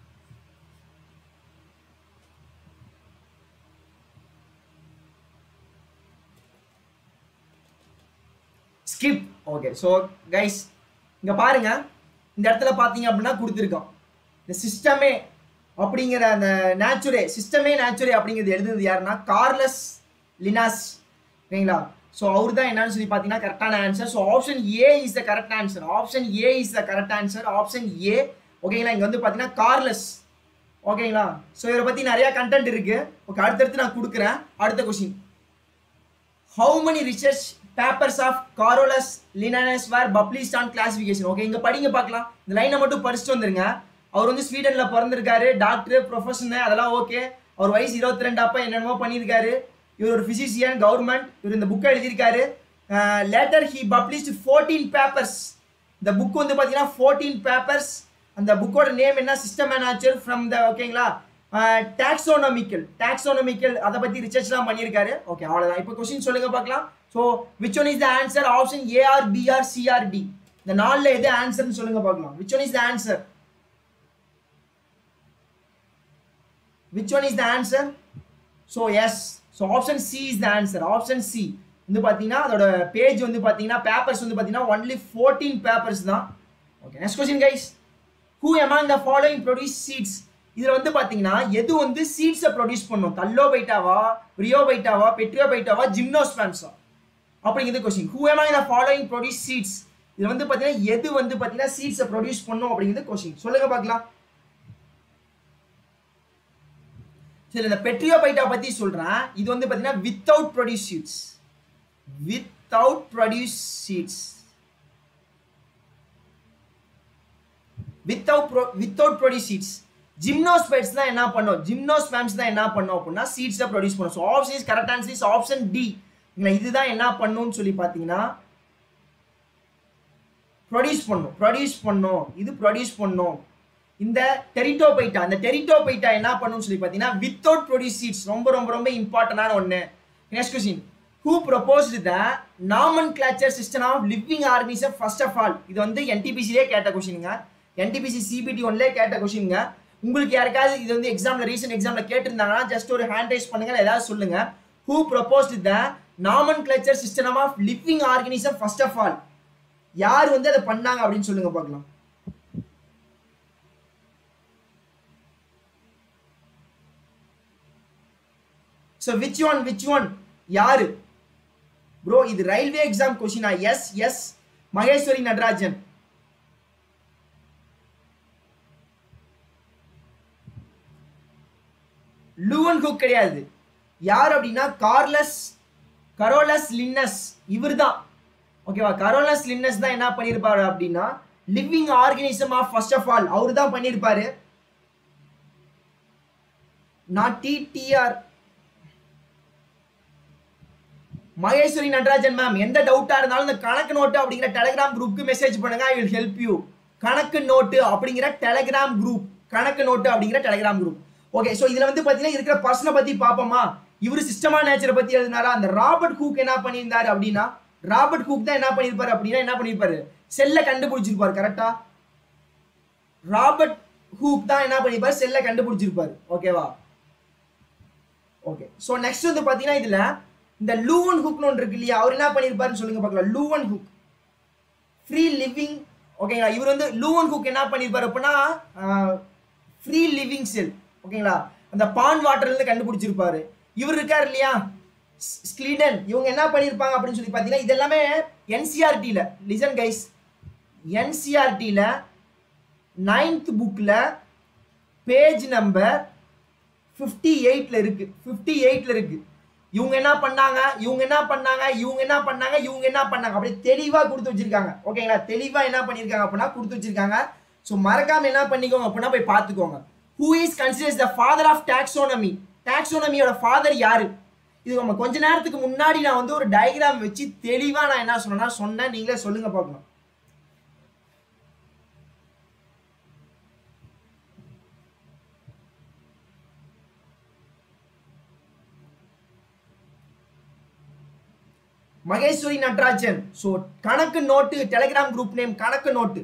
skip okay so guys இங்கே பாருங்க இந்த இடத்துல பார்த்தீங்க அப்படின்னா கொடுத்துருக்கோம் இந்த சிஸ்டமே அப்படிங்கிற அந்த நேச்சுரே சிஸ்டமே நேச்சுரே அப்படிங்கிறது எழுதுனது யாருன்னா கார்லஸ் லினாஸ் ஓகேங்களா ஸோ அவர் தான் என்னன்னு சொல்லி பார்த்தீங்கன்னா கரெக்டான answer so option A is the correct answer option A is the correct answer option A ஓகேங்களா இங்கே வந்து பார்த்தீங்கன்னா கார்லஸ் ஓகேங்களா ஸோ இவரை பற்றி நிறையா கண்டென்ட் இருக்கு ஓகே அடுத்தடுத்து நான் கொடுக்குறேன் அடுத்த question how many research papers of Carolus Linnaeus were published on classification okay இங்கே படிங்க பார்க்கலாம் இந்த லைனை மட்டும் படிச்சுட்டு வந்துருங்க அவர் வந்து ஸ்வீடனில் பிறந்திருக்காரு டாக்டர் ப்ரொஃபஷனல் அதெல்லாம் ஓகே அவர் வயசு இருபத்தி ரெண்டு அப்போ என்னென்னமோ பண்ணியிருக்காரு இவர் ஒரு ஃபிசிஷியன் கவர்மெண்ட் இவர் இந்த புக்கை எழுதியிருக்காரு later he published fourteen papers இந்த புக் வந்து பார்த்தீங்கன்னா ஃபோர்டீன் பேப்பர்ஸ் அந்த புக்கோட நேம் என்ன சிஸ்டம் நேச்சர் ஃப்ரம் த ஓகேங்களா டாக்ஸோனமிக்கல் டாக்ஸோனமிக்கல் அதை பற்றி ரிசர்ச்லாம் பண்ணியிருக்காரு ஓகே அவ்வளோதான் இப்போ கொஸ்டின் சொல்லுங்க பார்க்கலாம் so which one is the answer option A or B or C or D இந்த நாலில் எது ஆன்சர்னு சொல்லுங்க பார்க்கலாம் which one is the answer which one is the answer so yes so option C is the answer option C வந்து பார்த்தீங்கன்னா அதோட பேஜ் வந்து பார்த்தீங்கன்னா பேப்பர்ஸ் வந்து பார்த்தீங்கன்னா ஒன்லி ஃபோர்டீன் பேப்பர்ஸ் தான் okay next question guys who among the following produce seeds இதில் வந்து பார்த்தீங்கன்னா எது வந்து சீட்ஸை ப்ரொடியூஸ் பண்ணும் கல்லோபைட்டாவா ரியோபைட்டாவா பெட்ரியோபைட்டாவா ஜிம்னோஸ்பாம்ஸா அப்படிங்கிறது question who among the following produce seeds இதில் வந்து பார்த்தீங்கன்னா எது வந்து பார்த்தீங்கன்னா சீட்ஸை ப்ரொடியூஸ் பண்ணும் அப்படிங்கிறது கொஸ்டின் சொல்லுங்க பார்க்கலாம் சரி இந்த பெட்ரியோபைட்டா பற்றி சொல்கிறேன் இது வந்து பார்த்தீங்கன்னா without produce seeds without produce seeds without pro without produce seeds gymnosperms தான் என்ன பண்ணும் ஜிம்னோஸ்பேம்ஸ் தான் என்ன பண்ணும் அப்படின்னா சீட்ஸை ப்ரொடியூஸ் பண்ணும் so option is correct answer is option D இதுதான் என்ன பண்ணும்னு சொல்லி பார்த்தீங்கன்னா ப்ரொடியூஸ் பண்ணும் ப்ரொடியூஸ் பண்ணும் இது ப்ரொடியூஸ் பண்ணும் இந்த டெரிட்டோபைட்டா இந்த டெரிட்டோபைட்டா என்ன பண்ணும்னு சொல்லி பார்த்தீங்கன்னா வித்தவுட் ப்ரொடியூஸ் சீட்ஸ் ரொம்ப ரொம்ப ரொம்ப இம்பார்ட்டண்டான ஒன்று next question who proposed the nomenclature system of living organism first of all இது வந்து என்டிபிசிலே கேட்ட கொஸ்டினுங்க என்டிபிசி சிபிடி ஒன்லேயே கேட்ட கொஸ்டினுங்க உங்களுக்கு யாருக்காவது இது வந்து எக்ஸாம்ல ரீசன்ட் எக்ஸாம்ல கேட்டிருந்தாங்கன்னா ஜஸ்ட் ஒரு ஹேண்ட் ரைஸ் பண்ணுங்க ஏதாவது சொல்லுங்க who proposed the nomenclature system of living organism first of all யார் வந்து அதை பண்ணாங்க அப்படின்னு சொல்லுங்க பார்க்கலாம் so which one which one யாரு ப்ரோ இது ரயில்வே எக்ஸாம் கொஸ்டினா yes yes Maheswari Natarajan Leeuwenhoek கிடையாது யார் அப்படின்னா கார்லஸ் கரோலஸ் லின்னஸ் இவர் தான் ஓகேவா கரோலஸ் லின்னஸ் தான் என்ன பண்ணியிருப்பாரு அப்படின்னா living organism of first of all அவர் தான் பண்ணியிருப்பாரு நான் டிடிஆர் மகேஸ்வரி நடராஜன் மேம் எந்த டவுட்டா இருந்தாலும் இந்த கணக்கு நோட்டு அப்படிங்கிற டெலிகிராம் குரூப்க்கு மெசேஜ் பண்ணுங்க ஐ வில் ஹெல்ப் யூ கணக்கு நோட்டு அப்படிங்கிற டெலிகிராம் குரூப் கணக்கு நோட்டு அப்படிங்கிற டெலிகிராம் குரூப் ஓகே ஸோ இதுல வந்து பாத்தீங்கன்னா இருக்கிற பர்சனை பத்தி பார்ப்போமா இவர் சிஸ்டமா நேச்சரை பத்தி எழுதினாரா அந்த ராபர்ட் ஹூக் என்ன பண்ணியிருந்தாரு அப்படின்னா ராபர்ட் ஹூக் தான் என்ன பண்ணியிருப்பாரு அப்படின்னா என்ன பண்ணியிருப்பாரு செல்லை கண்டுபிடிச்சிருப்பாரு கரெக்டா ராபர்ட் ஹூக் தான் என்ன பண்ணியிருப்பாரு செல்லை கண்டுபிடிச்சிருப்பாரு ஓகேவா ஓகே ஸோ நெக்ஸ்ட் வந்து பார்த்தீங்கன்னா இதில் இந்த லூவன் ஹுக்னு ஒன்று இருக்கு இல்லையா அவர் என்ன பண்ணியிருப்பாருன்னு சொல்லுங்க பார்க்கலாம் லூவன் ஹுக் ஃப்ரீ லிவிங் ஓகேங்களா இவர் வந்து லூவன் ஹுக் என்ன பண்ணியிருப்பாரு அப்படின்னா ஃப்ரீ லிவிங் செல் ஓகேங்களா அந்த பான் வாட்டர்லேருந்து கண்டுபிடிச்சிருப்பாரு இவர் இருக்கார் இல்லையா ஸ்க்ளீடன் இவங்க என்ன பண்ணியிருப்பாங்க அப்படின்னு சொல்லி பார்த்தீங்கன்னா இது எல்லாமே என்சிஆர்டியில் லிசன் கைஸ் என்சிஆர்டியில் நைன்த் புக்கில் பேஜ் நம்பர் ஃபிஃப்டி எயிட்டில் இருக்கு ஃபிஃப்டி எயிட்டில் இருக்கு இவங்க என்ன பண்ணாங்க இவங்க என்ன பண்ணாங்க இவங்க என்ன பண்ணாங்க இவங்க என்ன பண்ணாங்க அப்படி தெளிவாக கொடுத்து வச்சிருக்காங்க ஓகேங்களா தெளிவாக என்ன பண்ணியிருக்காங்க அப்படின்னா கொடுத்து வச்சிருக்காங்க ஸோ மறக்காம என்ன பண்ணிக்கோங்க அப்படின்னா போய் பார்த்துக்கோங்க who is considers the father of taxonomy டாக்ஸோனமியோட ஃபாதர் யாரு இது நம்ம கொஞ்ச நேரத்துக்கு முன்னாடி நான் வந்து ஒரு டயக்ராம் வச்சு தெளிவாக நான் என்ன சொன்னேன்னா சொன்னேன் நீங்களே சொல்லுங்க பார்க்கலாம் மகேஸ்வரி நட்ராஜன் ஸோ கணக்கு நோட்டு டெலிகிராம் குரூப் நேம் கணக்கு நோட்டு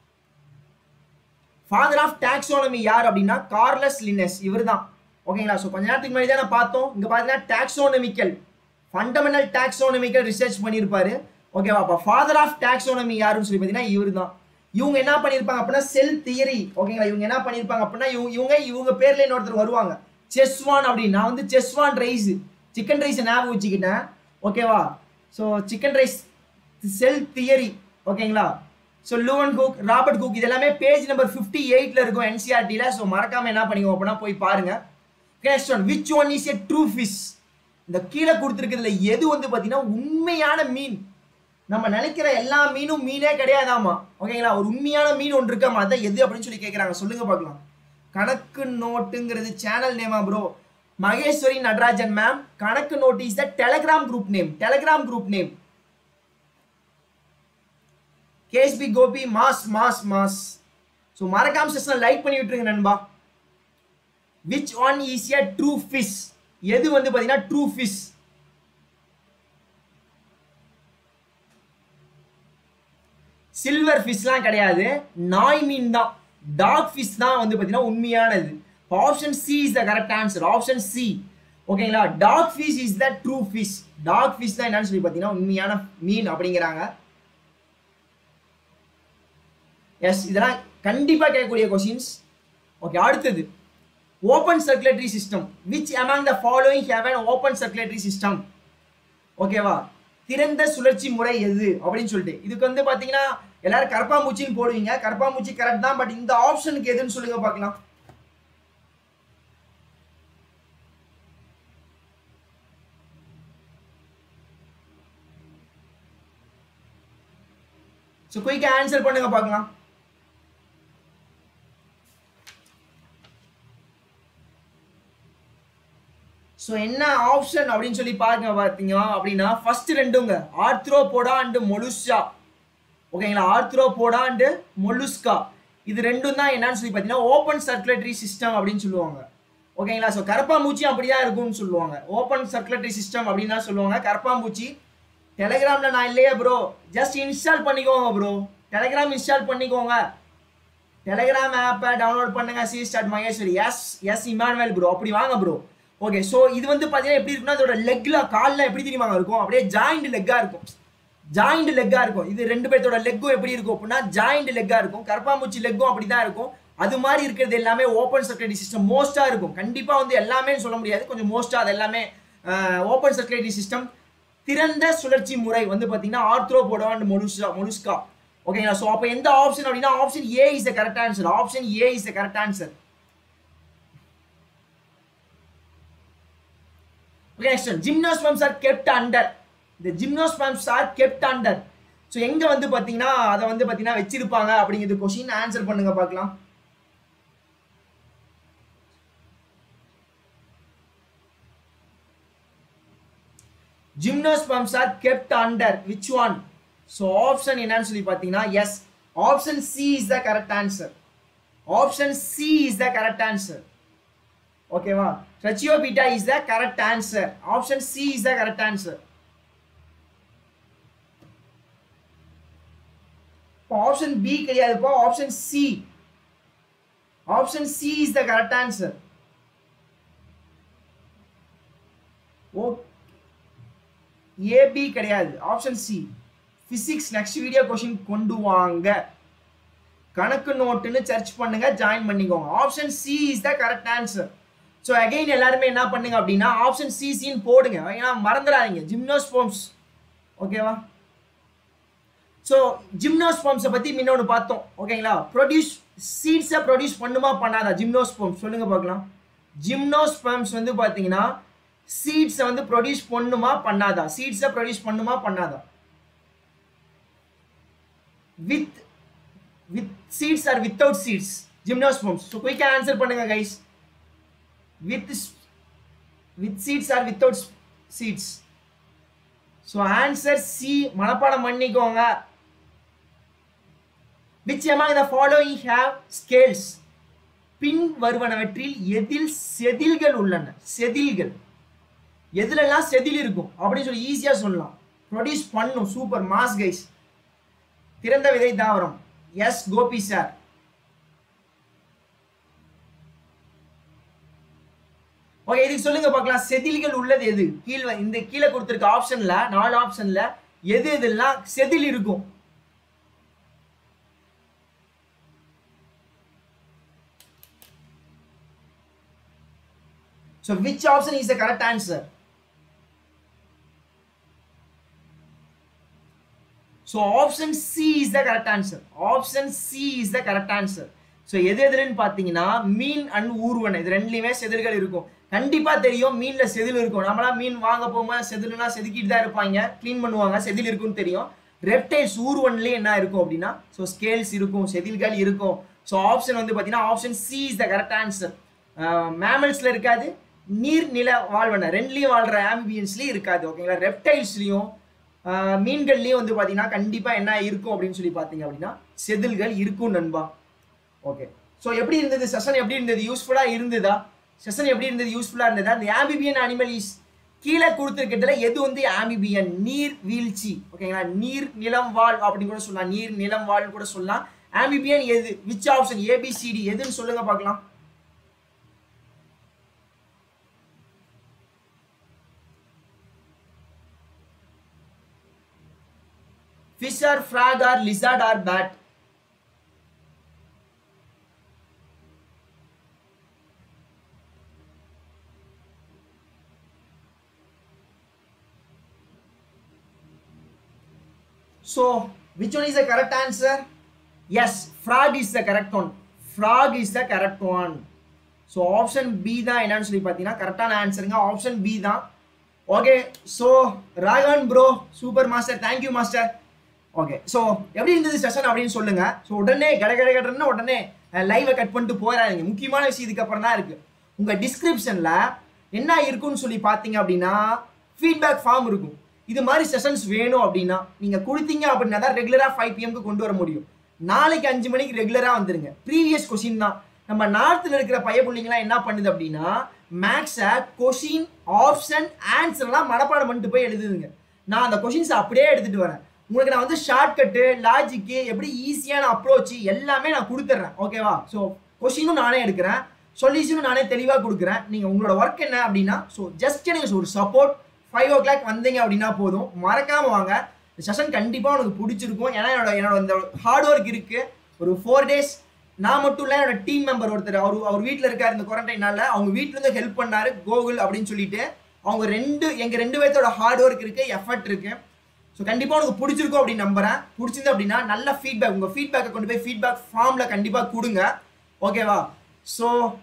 ஃபாதர் ஆஃப் டாக்ஸோனமி யார் அப்படின்னா கார்லஸ் லினஸ் இவர் தான் ஓகேங்களா ஸோ கொஞ்ச நேரத்துக்கு முன்னாடி தான் பார்த்தோம் இங்கே பார்த்தீங்கன்னா டாக்ஸோனமிக்கல் ஃபண்டமெண்டல் டாக்ஸோனமிக்கல் ரிசர்ச் பண்ணியிருப்பாரு ஓகேவா அப்போ ஃபாதர் ஆஃப் டாக்ஸோனமி யாருன்னு சொல்லி பார்த்தீங்கன்னா இவர் தான் இவங்க என்ன பண்ணியிருப்பாங்க அப்படின்னா செல் தியரி ஓகேங்களா இவங்க என்ன பண்ணியிருப்பாங்க அப்படின்னா இவங்க இவங்க இவங்க பேர்ல இன்னொருத்தர் வருவாங்க செஸ்வான் அப்படின்னு நான் வந்து செஸ்வான் ரைஸ் சிக்கன் ரைஸ் ஞாபகம் வச்சுக்கிட்டேன் ஓகேவா so chicken rice cell theory ஓகேங்களா so Leeuwenhoek Robert Hooke இது எல்லாமே பேஜ் நம்பர் ஃபிஃப்டி எயிட்ல இருக்கும் என்சிஆர்டியில் ஸோ மறக்காம என்ன பண்ணிக்கோ அப்படின்னா போய் பாருங்க next one which one is a true fish இந்த கீழே கொடுத்துருக்கிறதுல எது வந்து பார்த்தீங்கன்னா உண்மையான மீன் நம்ம நினைக்கிற எல்லா மீனும் மீனே கிடையாதாமா ஓகேங்களா ஒரு உண்மையான மீன் ஒன்று இருக்காமா அதான் எது அப்படின்னு சொல்லி கேட்குறாங்க சொல்லுங்க பார்க்கலாம் கணக்கு நோட்டுங்கிறது சேனல் நேமா ப்ரோ மகேஸ்வரி நடராஜன் மேம் கணக்கு note is the Telegram group name Telegram group name KSP Gopi mass mass mass so மறக்காம செஷனை லைக் பண்ணி விட்டுருங்க நண்பா which one is a true fish எது வந்து பார்த்தீங்கன்னா ட்ரூ ஃபிஷ் சில்வர் ஃபிஷ்லாம் கிடையாது நாய் மீன் தான் டாக் ஃபிஷ் தான் வந்து பார்த்தீங்கன்னா உண்மையானது option C is the correct answer option C ஓகேங்களா dogfish is the true fish dogfish தான் என்னன்னு சொல்லி பார்த்தீங்கன்னா உண்மையான மீன் அப்படிங்கிறாங்க எஸ் இதெல்லாம் கண்டிப்பாக கேட்கக்கூடிய கொஷின்ஸ் ஓகே அடுத்தது open circulatory system which among the following have an open circulatory system ஓகேவா திறந்த சுழற்சி முறை எது அப்படின்னு சொல்லிட்டு இதுக்கு வந்து பார்த்தீங்கன்னா எல்லாரும் கரப்பாம்பூச்சின்னு போடுவீங்க கரப்பாம்பூச்சி கரெக்ட் தான் பட் இந்த ஆப்ஷனுக்கு எதுன்னு சொல்லுங்க பார்க்கலாம் ஸோ குயிக்காக ஆன்சர் பண்ணுங்க பார்க்கலாம் ஸோ என்ன ஆப்ஷன் அப்படின்னு சொல்லி பாருங்க பார்த்தீங்க அப்படின்னா ஃபர்ஸ்ட் ரெண்டுங்க ஆர்த்ரோபோடா அண்டு மொலுஸ்கா ஓகேங்களா ஆர்த்ரோபோடா அண்டு மொலுஸ்கா இது ரெண்டும் தான் என்னன்னு சொல்லி பார்த்தீங்கன்னா ஓப்பன் சர்க்குலேட்டரி சிஸ்டம் அப்படின்னு சொல்லுவாங்க ஓகேங்களா ஸோ கரப்பாம்பூச்சி அப்படி தான் இருக்கும்னு சொல்லுவாங்க ஓப்பன் சர்க்குலேட்டரி சிஸ்டம் அப்படின்னு தான் சொல்லுவாங்க கரப்பாம்பூச்சி டெலிகிராமில் நான் இல்லையா ப்ரோ ஜஸ்ட் இன்ஸ்டால் பண்ணிக்கோங்க ப்ரோ டெலிகிராம் இன்ஸ்டால் பண்ணிக்கோங்க டெலிகிராம் ஆப்பை டவுன்லோட் பண்ணுங்க C start Maheswari S S Emmanuel bro அப்படி வாங்க ப்ரோ ஓகே ஸோ இது வந்து பார்த்தீங்கன்னா எப்படி இருக்குன்னா அதோட லெக்ல காலில் எப்படி தெரியுமாங்க இருக்கும் அப்படியே ஜாயிண்ட் லெக்காக இருக்கும் ஜாயிண்ட் லெக்காக இருக்கும் இது ரெண்டு பேர்த்தோட லெக்கும் எப்படி இருக்கும் அப்படின்னா ஜாயிண்ட் லெக்காக இருக்கும் கரப்பாம்பூச்சி லெக்கும் அப்படி தான் இருக்கும் அது மாதிரி இருக்கிறது எல்லாமே ஓப்பன் சர்க்குலேட்டரி சிஸ்டம் மோஸ்ட்டாக இருக்கும் கண்டிப்பாக வந்து எல்லாமே சொல்ல முடியாது கொஞ்சம் மோஸ்ட்டாக அது எல்லாமே ஓப்பன் சர்க்குலேட்டரி சிஸ்டம் திறந்த சுழற்சி முறை வந்து பார்த்தீங்கன்னா ஆர்த்ரோபோடா அண்ட் மொலுஸ்கா மொலுஸ்கா ஓகேங்களா ஸோ அப்போ எந்த ஆப்ஷன் அப்படின்னா option A is the correct answer option A is the correct answer okay next one gymnosperms are kept under இந்த gymnosperms are kept under so எங்க வந்து பாத்தீங்கன்னா அதை வந்து பாத்தீங்கன்னா வச்சிருப்பாங்க அப்படிங்கிறது கொஸ்டின் ஆன்சர் பண்ணுங்க பார்க்கலாம் gymnosperms are kept under which one so option என்னன்னு சொல்லி பார்த்தீங்கன்னா yes option C is the correct answer option C is the correct answer ஓகேவா Tracheophyta is the correct answer option C is the correct answer இப்போ ஆப்ஷன் பி கிடையாதுப்பா option C option C is the correct answer oh AB கிடையாது option C physics next video question கொண்டு வாங்க கணக்கு நோட்டுன்னு சர்ச் பண்ணுங்க ஜாயின் பண்ணிக்கோங்க option C is the correct answer so again எல்லாருமே என்ன பண்ணுங்க அப்படின்னா ஆப்ஷன் சி சின்னு போடுங்க ஏன்னா மறந்துடாதீங்க ஜிம்னோஸ்போம்ஸ் ஓகேவா ஸோ ஜிம்னோஸ்போம்ஸை பற்றி முன்னொன்று பார்த்தோம் ஓகேங்களா ப்ரொடியூஸ் சீட்ஸை ப்ரொடியூஸ் பண்ணுமா பண்ணாதா ஜிம்னோஸ்போம்ஸ் சொல்லுங்க பார்க்கலாம் ஜிம்னோஸ்போம்ஸ் வந்து பார்த்தீங்கன்னா சீட்ஸை வந்து ப்ரொடியூஸ் பண்ணுமா பண்ணாதா சீட்ஸை ப்ரொடியூஸ் பண்ணுமா பண்ணாதா with with seeds or without seeds gymnosperms so குயிக்காக ஆன்சர் பண்ணுங்க guys with with seeds or without seeds so answer C மனப்பாடம் பண்ணிக்கோங்க which among the following have scales பின் வருவனவற்றில் எதில் செதில்கள் உள்ளன செதில்கள் எதுலெல்லாம் செதில் இருக்கும் அப்படின்னு சொல்லி ஈஸியாக சொல்லலாம் ப்ரொடியூஸ் பண்ணும் சூப்பர் மாஸ் கைஸ் திறந்த விதை தாவரம் எஸ் கோபி சார் ஓகே இதுக்கு சொல்லுங்க பார்க்கலாம் செதில்கள் உள்ளது எது கீழே இந்த கீழே கொடுத்துருக்க ஆப்ஷன்ல நாலு ஆப்ஷன்ல எது எதெல்லாம் செதில் இருக்கும் So which option is the correct answer? So option C is the correct answer. Option C is the correct answer. So எது எதுன்னு பார்த்தீங்கன்னா மீன் அண்ட் ஊர்வன இது ரெண்டுலையுமே செதில்கள் இருக்கும் கண்டிப்பாக தெரியும் மீனில் செதில் இருக்கும் நம்மளாம் மீன் வாங்க போகும்போது செதில்னா செதுக்கிட்டு தான் இருப்பாங்க க்ளீன் பண்ணுவாங்க செதில் இருக்குன்னு தெரியும் ரெப்டைல்ஸ் ஊர்வன்லேயே என்ன இருக்கும் அப்படின்னா ஸோ ஸ்கேல்ஸ் இருக்கும் செதில்கள் இருக்கும் ஸோ ஆப்ஷன் வந்து பார்த்தீங்கன்னா option C is the correct answer மேமல்ஸில் இருக்காது நீர் நில வாழ்வன ரெண்டுலேயும் வாழ்கிற ஆம்பியன்ஸ்லேயும் இருக்காது ஓகேங்களா ரெப்டைல்ஸ்லேயும் மீன்கள்லேயும் வந்து பார்த்தீங்கன்னா கண்டிப்பாக என்ன இருக்கும் அப்படின்னு சொல்லி பார்த்தீங்க அப்படின்னா செதில்கள் இருக்கும் நண்பா ஓகே ஸோ எப்படி இருந்தது செஷன் எப்படி இருந்தது யூஸ்ஃபுல்லாக இருந்ததா செஷன் எப்படி இருந்தது யூஸ்ஃபுல்லாக இருந்ததா அந்த ஆம்பிபியன் அனிமல் இஸ் கீழே கொடுத்துருக்கிறதுல எது வந்து ஆம்பிபியன் நீர் வீழ்ச்சி ஓகேங்களா நீர் நிலம் வாழ் அப்படின்னு கூட சொல்லலாம் நீர் நிலம் வாழ் கூட சொல்லலாம் ஆம்பிபியன் எது விச் ஆப்ஷன் ஏபிசிடி எதுன்னு சொல்லுங்க பார்க்கலாம் fish or frog or lizard or bat so which one is the correct answer yes frog is the correct one frog is the correct one so option B தான் என்னன்னு சொல்லி பார்த்தீங்கன்னா கரெக்டான ஆன்சருங்க ஆப்ஷன் பி தான் okay so Raghavan bro super master thank you master okay so எப்படி இருந்தது செஷன் அப்படின்னு சொல்லுங்க ஸோ உடனே கட கட கடன்னு உடனே லைவை கட் பண்ணிட்டு போயிடாதீங்க முக்கியமான விஷயம் இதுக்கப்புறம் தான் இருக்கு உங்க டிஸ்கிரிப்ஷன்ல என்ன இருக்குன்னு சொல்லி பார்த்தீங்க அப்படின்னா ஃபீட்பேக் ஃபார்ம் இருக்கும் இது மாதிரி செஷன்ஸ் வேணும் அப்படின்னா நீங்க கொடுத்தீங்க அப்படின்னா தான் ரெகுலரா ஃபைவ் பிஎம்க்கு கொண்டு வர முடியும் நாளைக்கு அஞ்சு மணிக்கு ரெகுலரா வந்துருங்க ப்ரீவியஸ் கொஸ்டின் தான் நம்ம நார்த்தில் இருக்கிற பைய பிள்ளைங்களாம் என்ன பண்ணுது அப்படின்னா மேக்ஸை கொஷின் ஆப்ஷன் ஆன்சர்லாம் மனப்பாடம் பண்ணிட்டு போய் எழுதுதுங்க நான் அந்த கொஷின்ஸை அப்படியே எடுத்துட்டு வரேன் உங்களுக்கு நான் வந்து ஷார்ட்கட்டு லாஜிக்கு எப்படி ஈஸியான அப்ரோச் எல்லாமே நான் கொடுத்துட்றேன் ஓகேவா ஸோ கொஷினும் நானே எடுக்கிறேன் சொல்யூஷனும் நானே தெளிவாக கொடுக்குறேன் நீங்கள் உங்களோட ஒர்க் என்ன அப்படின்னா ஸோ ஜஸ்ட் எனக்கு ஒரு சப்போர்ட் ஃபைவ் ஓ கிளாக் வந்தீங்க அப்படின்னா போதும் மறக்காம வாங்க இந்த செஷன் கண்டிப்பாக உனக்கு பிடிச்சிருக்கும் ஏன்னா என்னோட என்னோட இந்த ஹார்ட் ஒர்க் இருக்குது ஒரு ஃபோர் டேஸ் நான் மட்டும் இல்லை என்னோட டீம் மெம்பர் ஒருத்தர் அவர் அவர் வீட்டில் இருக்கார் இந்த குவாரண்டைனால அவங்க வீட்டிலேருந்து ஹெல்ப் பண்ணாரு கோகுல் அப்படின்னு சொல்லிட்டு அவங்க ரெண்டு எங்கள் ரெண்டு பேர்த்தோட ஹார்ட் ஒர்க் இருக்குது எஃபர்ட் இருக்குது ஸோ கண்டிப்பாக உனக்கு பிடிச்சிருக்கும் அப்படின்னு நம்புறேன் பிடிச்சிருந்து அப்படின்னா நல்ல ஃபீட்பேக் உங்கள் ஃபீட்பேக்கை கொண்டு போய் ஃபீட்பேக் ஃபார்மில் கண்டிப்பாக கொடுங்க ஓகேவா ஸோ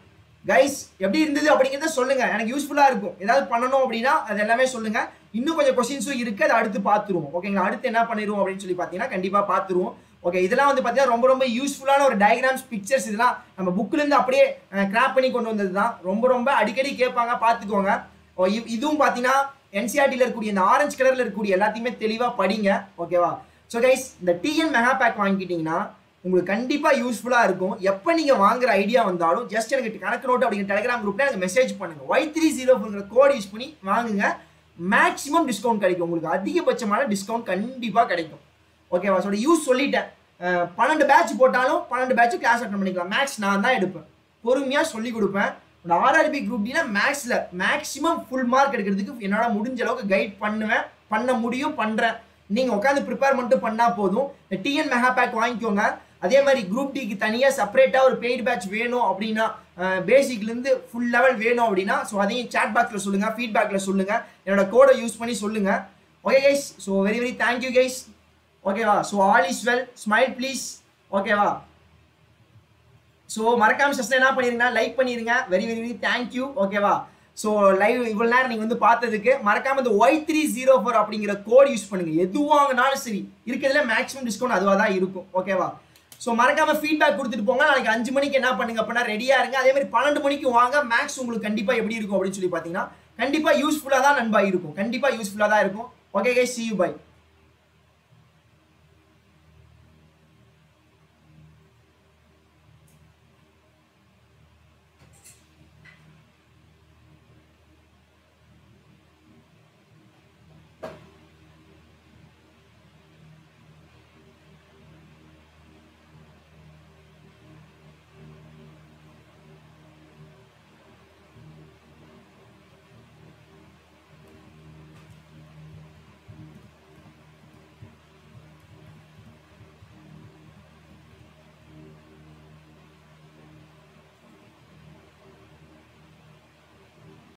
கைஸ் எப்படி இருந்தது அப்படிங்கிறத சொல்லுங்க எனக்கு யூஸ்ஃபுல்லா இருக்கும் ஏதாவது பண்ணணும் அப்படின்னா அது எல்லாமே சொல்லுங்க இன்னும் கொஞ்சம் கொஸ்டின்ஸும் இருக்கு அதை அடுத்து பார்த்துருவோம் ஓகேங்களா அடுத்து என்ன பண்ணிடுவோம் அப்படின்னு சொல்லி பார்த்தீங்கன்னா கண்டிப்பா பார்த்துருவோம் ஓகே இதெல்லாம் வந்து பார்த்தீங்கன்னா ரொம்ப ரொம்ப யூஸ்ஃபுல்லான ஒரு டயக்ராம்ஸ் பிக்சர்ஸ் இதெல்லாம் நம்ம புக்ல இருந்து அப்படியே கிராப் பண்ணி கொண்டு வந்தது தான் ரொம்ப ரொம்ப அடிக்கடி கேட்பாங்க பார்த்துக்கோங்க ஓ, இ- இதுவும் பார்த்தீங்கன்னா என்சிஆர்டியில் இருக்கக்கூடிய இந்த ஆரஞ்சு கலர்ல இருக்கக்கூடிய எல்லாத்தையுமே தெளிவாக படிங்க ஓகேவா ஸோ கைஸ் இந்த டிஎன் மெகா பேக் வாங்கிக்கிட்டீங்கன்னா உங்களுக்கு கண்டிப்பாக யூஸ்ஃபுல்லாக இருக்கும் எப்போ நீங்கள் வாங்குற ஐடியா வந்தாலும் ஜஸ்ட் எனக்கு கணக்கு நோட்டு அப்படிங்கிற டெலிகிராம் குரூப்ல எனக்கு மெசேஜ் பண்ணுங்க Y three zero code use பண்ணி வாங்குங்க மேக்ஸிமம் டிஸ்கவுண்ட் கிடைக்கும் உங்களுக்கு அதிகபட்சமான டிஸ்கவுண்ட் கண்டிப்பாக கிடைக்கும் ஓகேவா ஸோ யூஸ் சொல்லிட்டேன் அஹ், பன்னெண்டு பேட்ச் போட்டாலும் பன்னெண்டு பேட்ச் கிளாஸ் அட்டன் பண்ணிக்கலாம் மேக்ஸ் நான் தான் எடுப்பேன் பொறுமையாக சொல்லி கொடுப்பேன் இந்த ஆர்ஆர்பி குரூப் டினா மேக்ஸில் மேக்ஸிமம் ஃபுல் மார்க் எடுக்கிறதுக்கு என்னால் முடிஞ்ச அளவுக்கு கைட் பண்ணுவேன் பண்ண முடியும் பண்ணுறேன் நீங்கள் உட்காந்து ப்ரிப்பேர் மட்டும் பண்ணால் போதும் இந்த டிஎன் மெகா பேக் வாங்கிக்கோங்க அதே மாதிரி குரூப் டிக்கு தனியாக செப்பரேட்டாக ஒரு பெய்டு பேட்ச் வேணும் அப்படின்னா பேசிக்லேருந்து ஃபுல் லெவல் வேணும் அப்படின்னா ஸோ அதையும் சேட் பாக்ஸில் சொல்லுங்கள் ஃபீட்பேக்கில் சொல்லுங்கள் என்னோட கோடை யூஸ் பண்ணி சொல்லுங்கள் okay guys so very very thank you guys ஓகேவா so all is well smile please ஓகேவா ஸோ மறக்காம செஷன் என்ன பண்ணிருங்க லைக் பண்ணிருங்க வெரி வெரி வெரி தேங்க்யூ ஓகேவா ஸோ லைவ் இவ்வளோ நேரம் நீங்கள் வந்து பார்த்ததுக்கு மறக்காம இந்த ஒய் த்ரீ ஜீரோ ஃபோர் அப்படிங்கிற கோட் யூஸ் பண்ணுங்க எது வாங்கினாலும் சரி இருக்கிறதுல மேக்ஸிமம் டிஸ்கவுண்ட் அதுவாக தான் இருக்கும் ஓகேவா ஸோ மறக்காம ஃபீட்பேக் கொடுத்துட்டு போங்க நாளைக்கு அஞ்சு மணிக்கு என்ன பண்ணுங்க அப்படின்னா ரெடியா இருங்க அதே மாதிரி பன்னெண்டு மணிக்கு வாங்க மேக்ஸ் உங்களுக்கு கண்டிப்பாக எப்படி இருக்கும் அப்படின்னு சொல்லி பார்த்தீங்கன்னா கண்டிப்பாக யூஸ்ஃபுல்லாக தான் நண்பா இருக்கும் கண்டிப்பாக யூஸ்ஃபுல்லாக தான் இருக்கும் okay guy see you by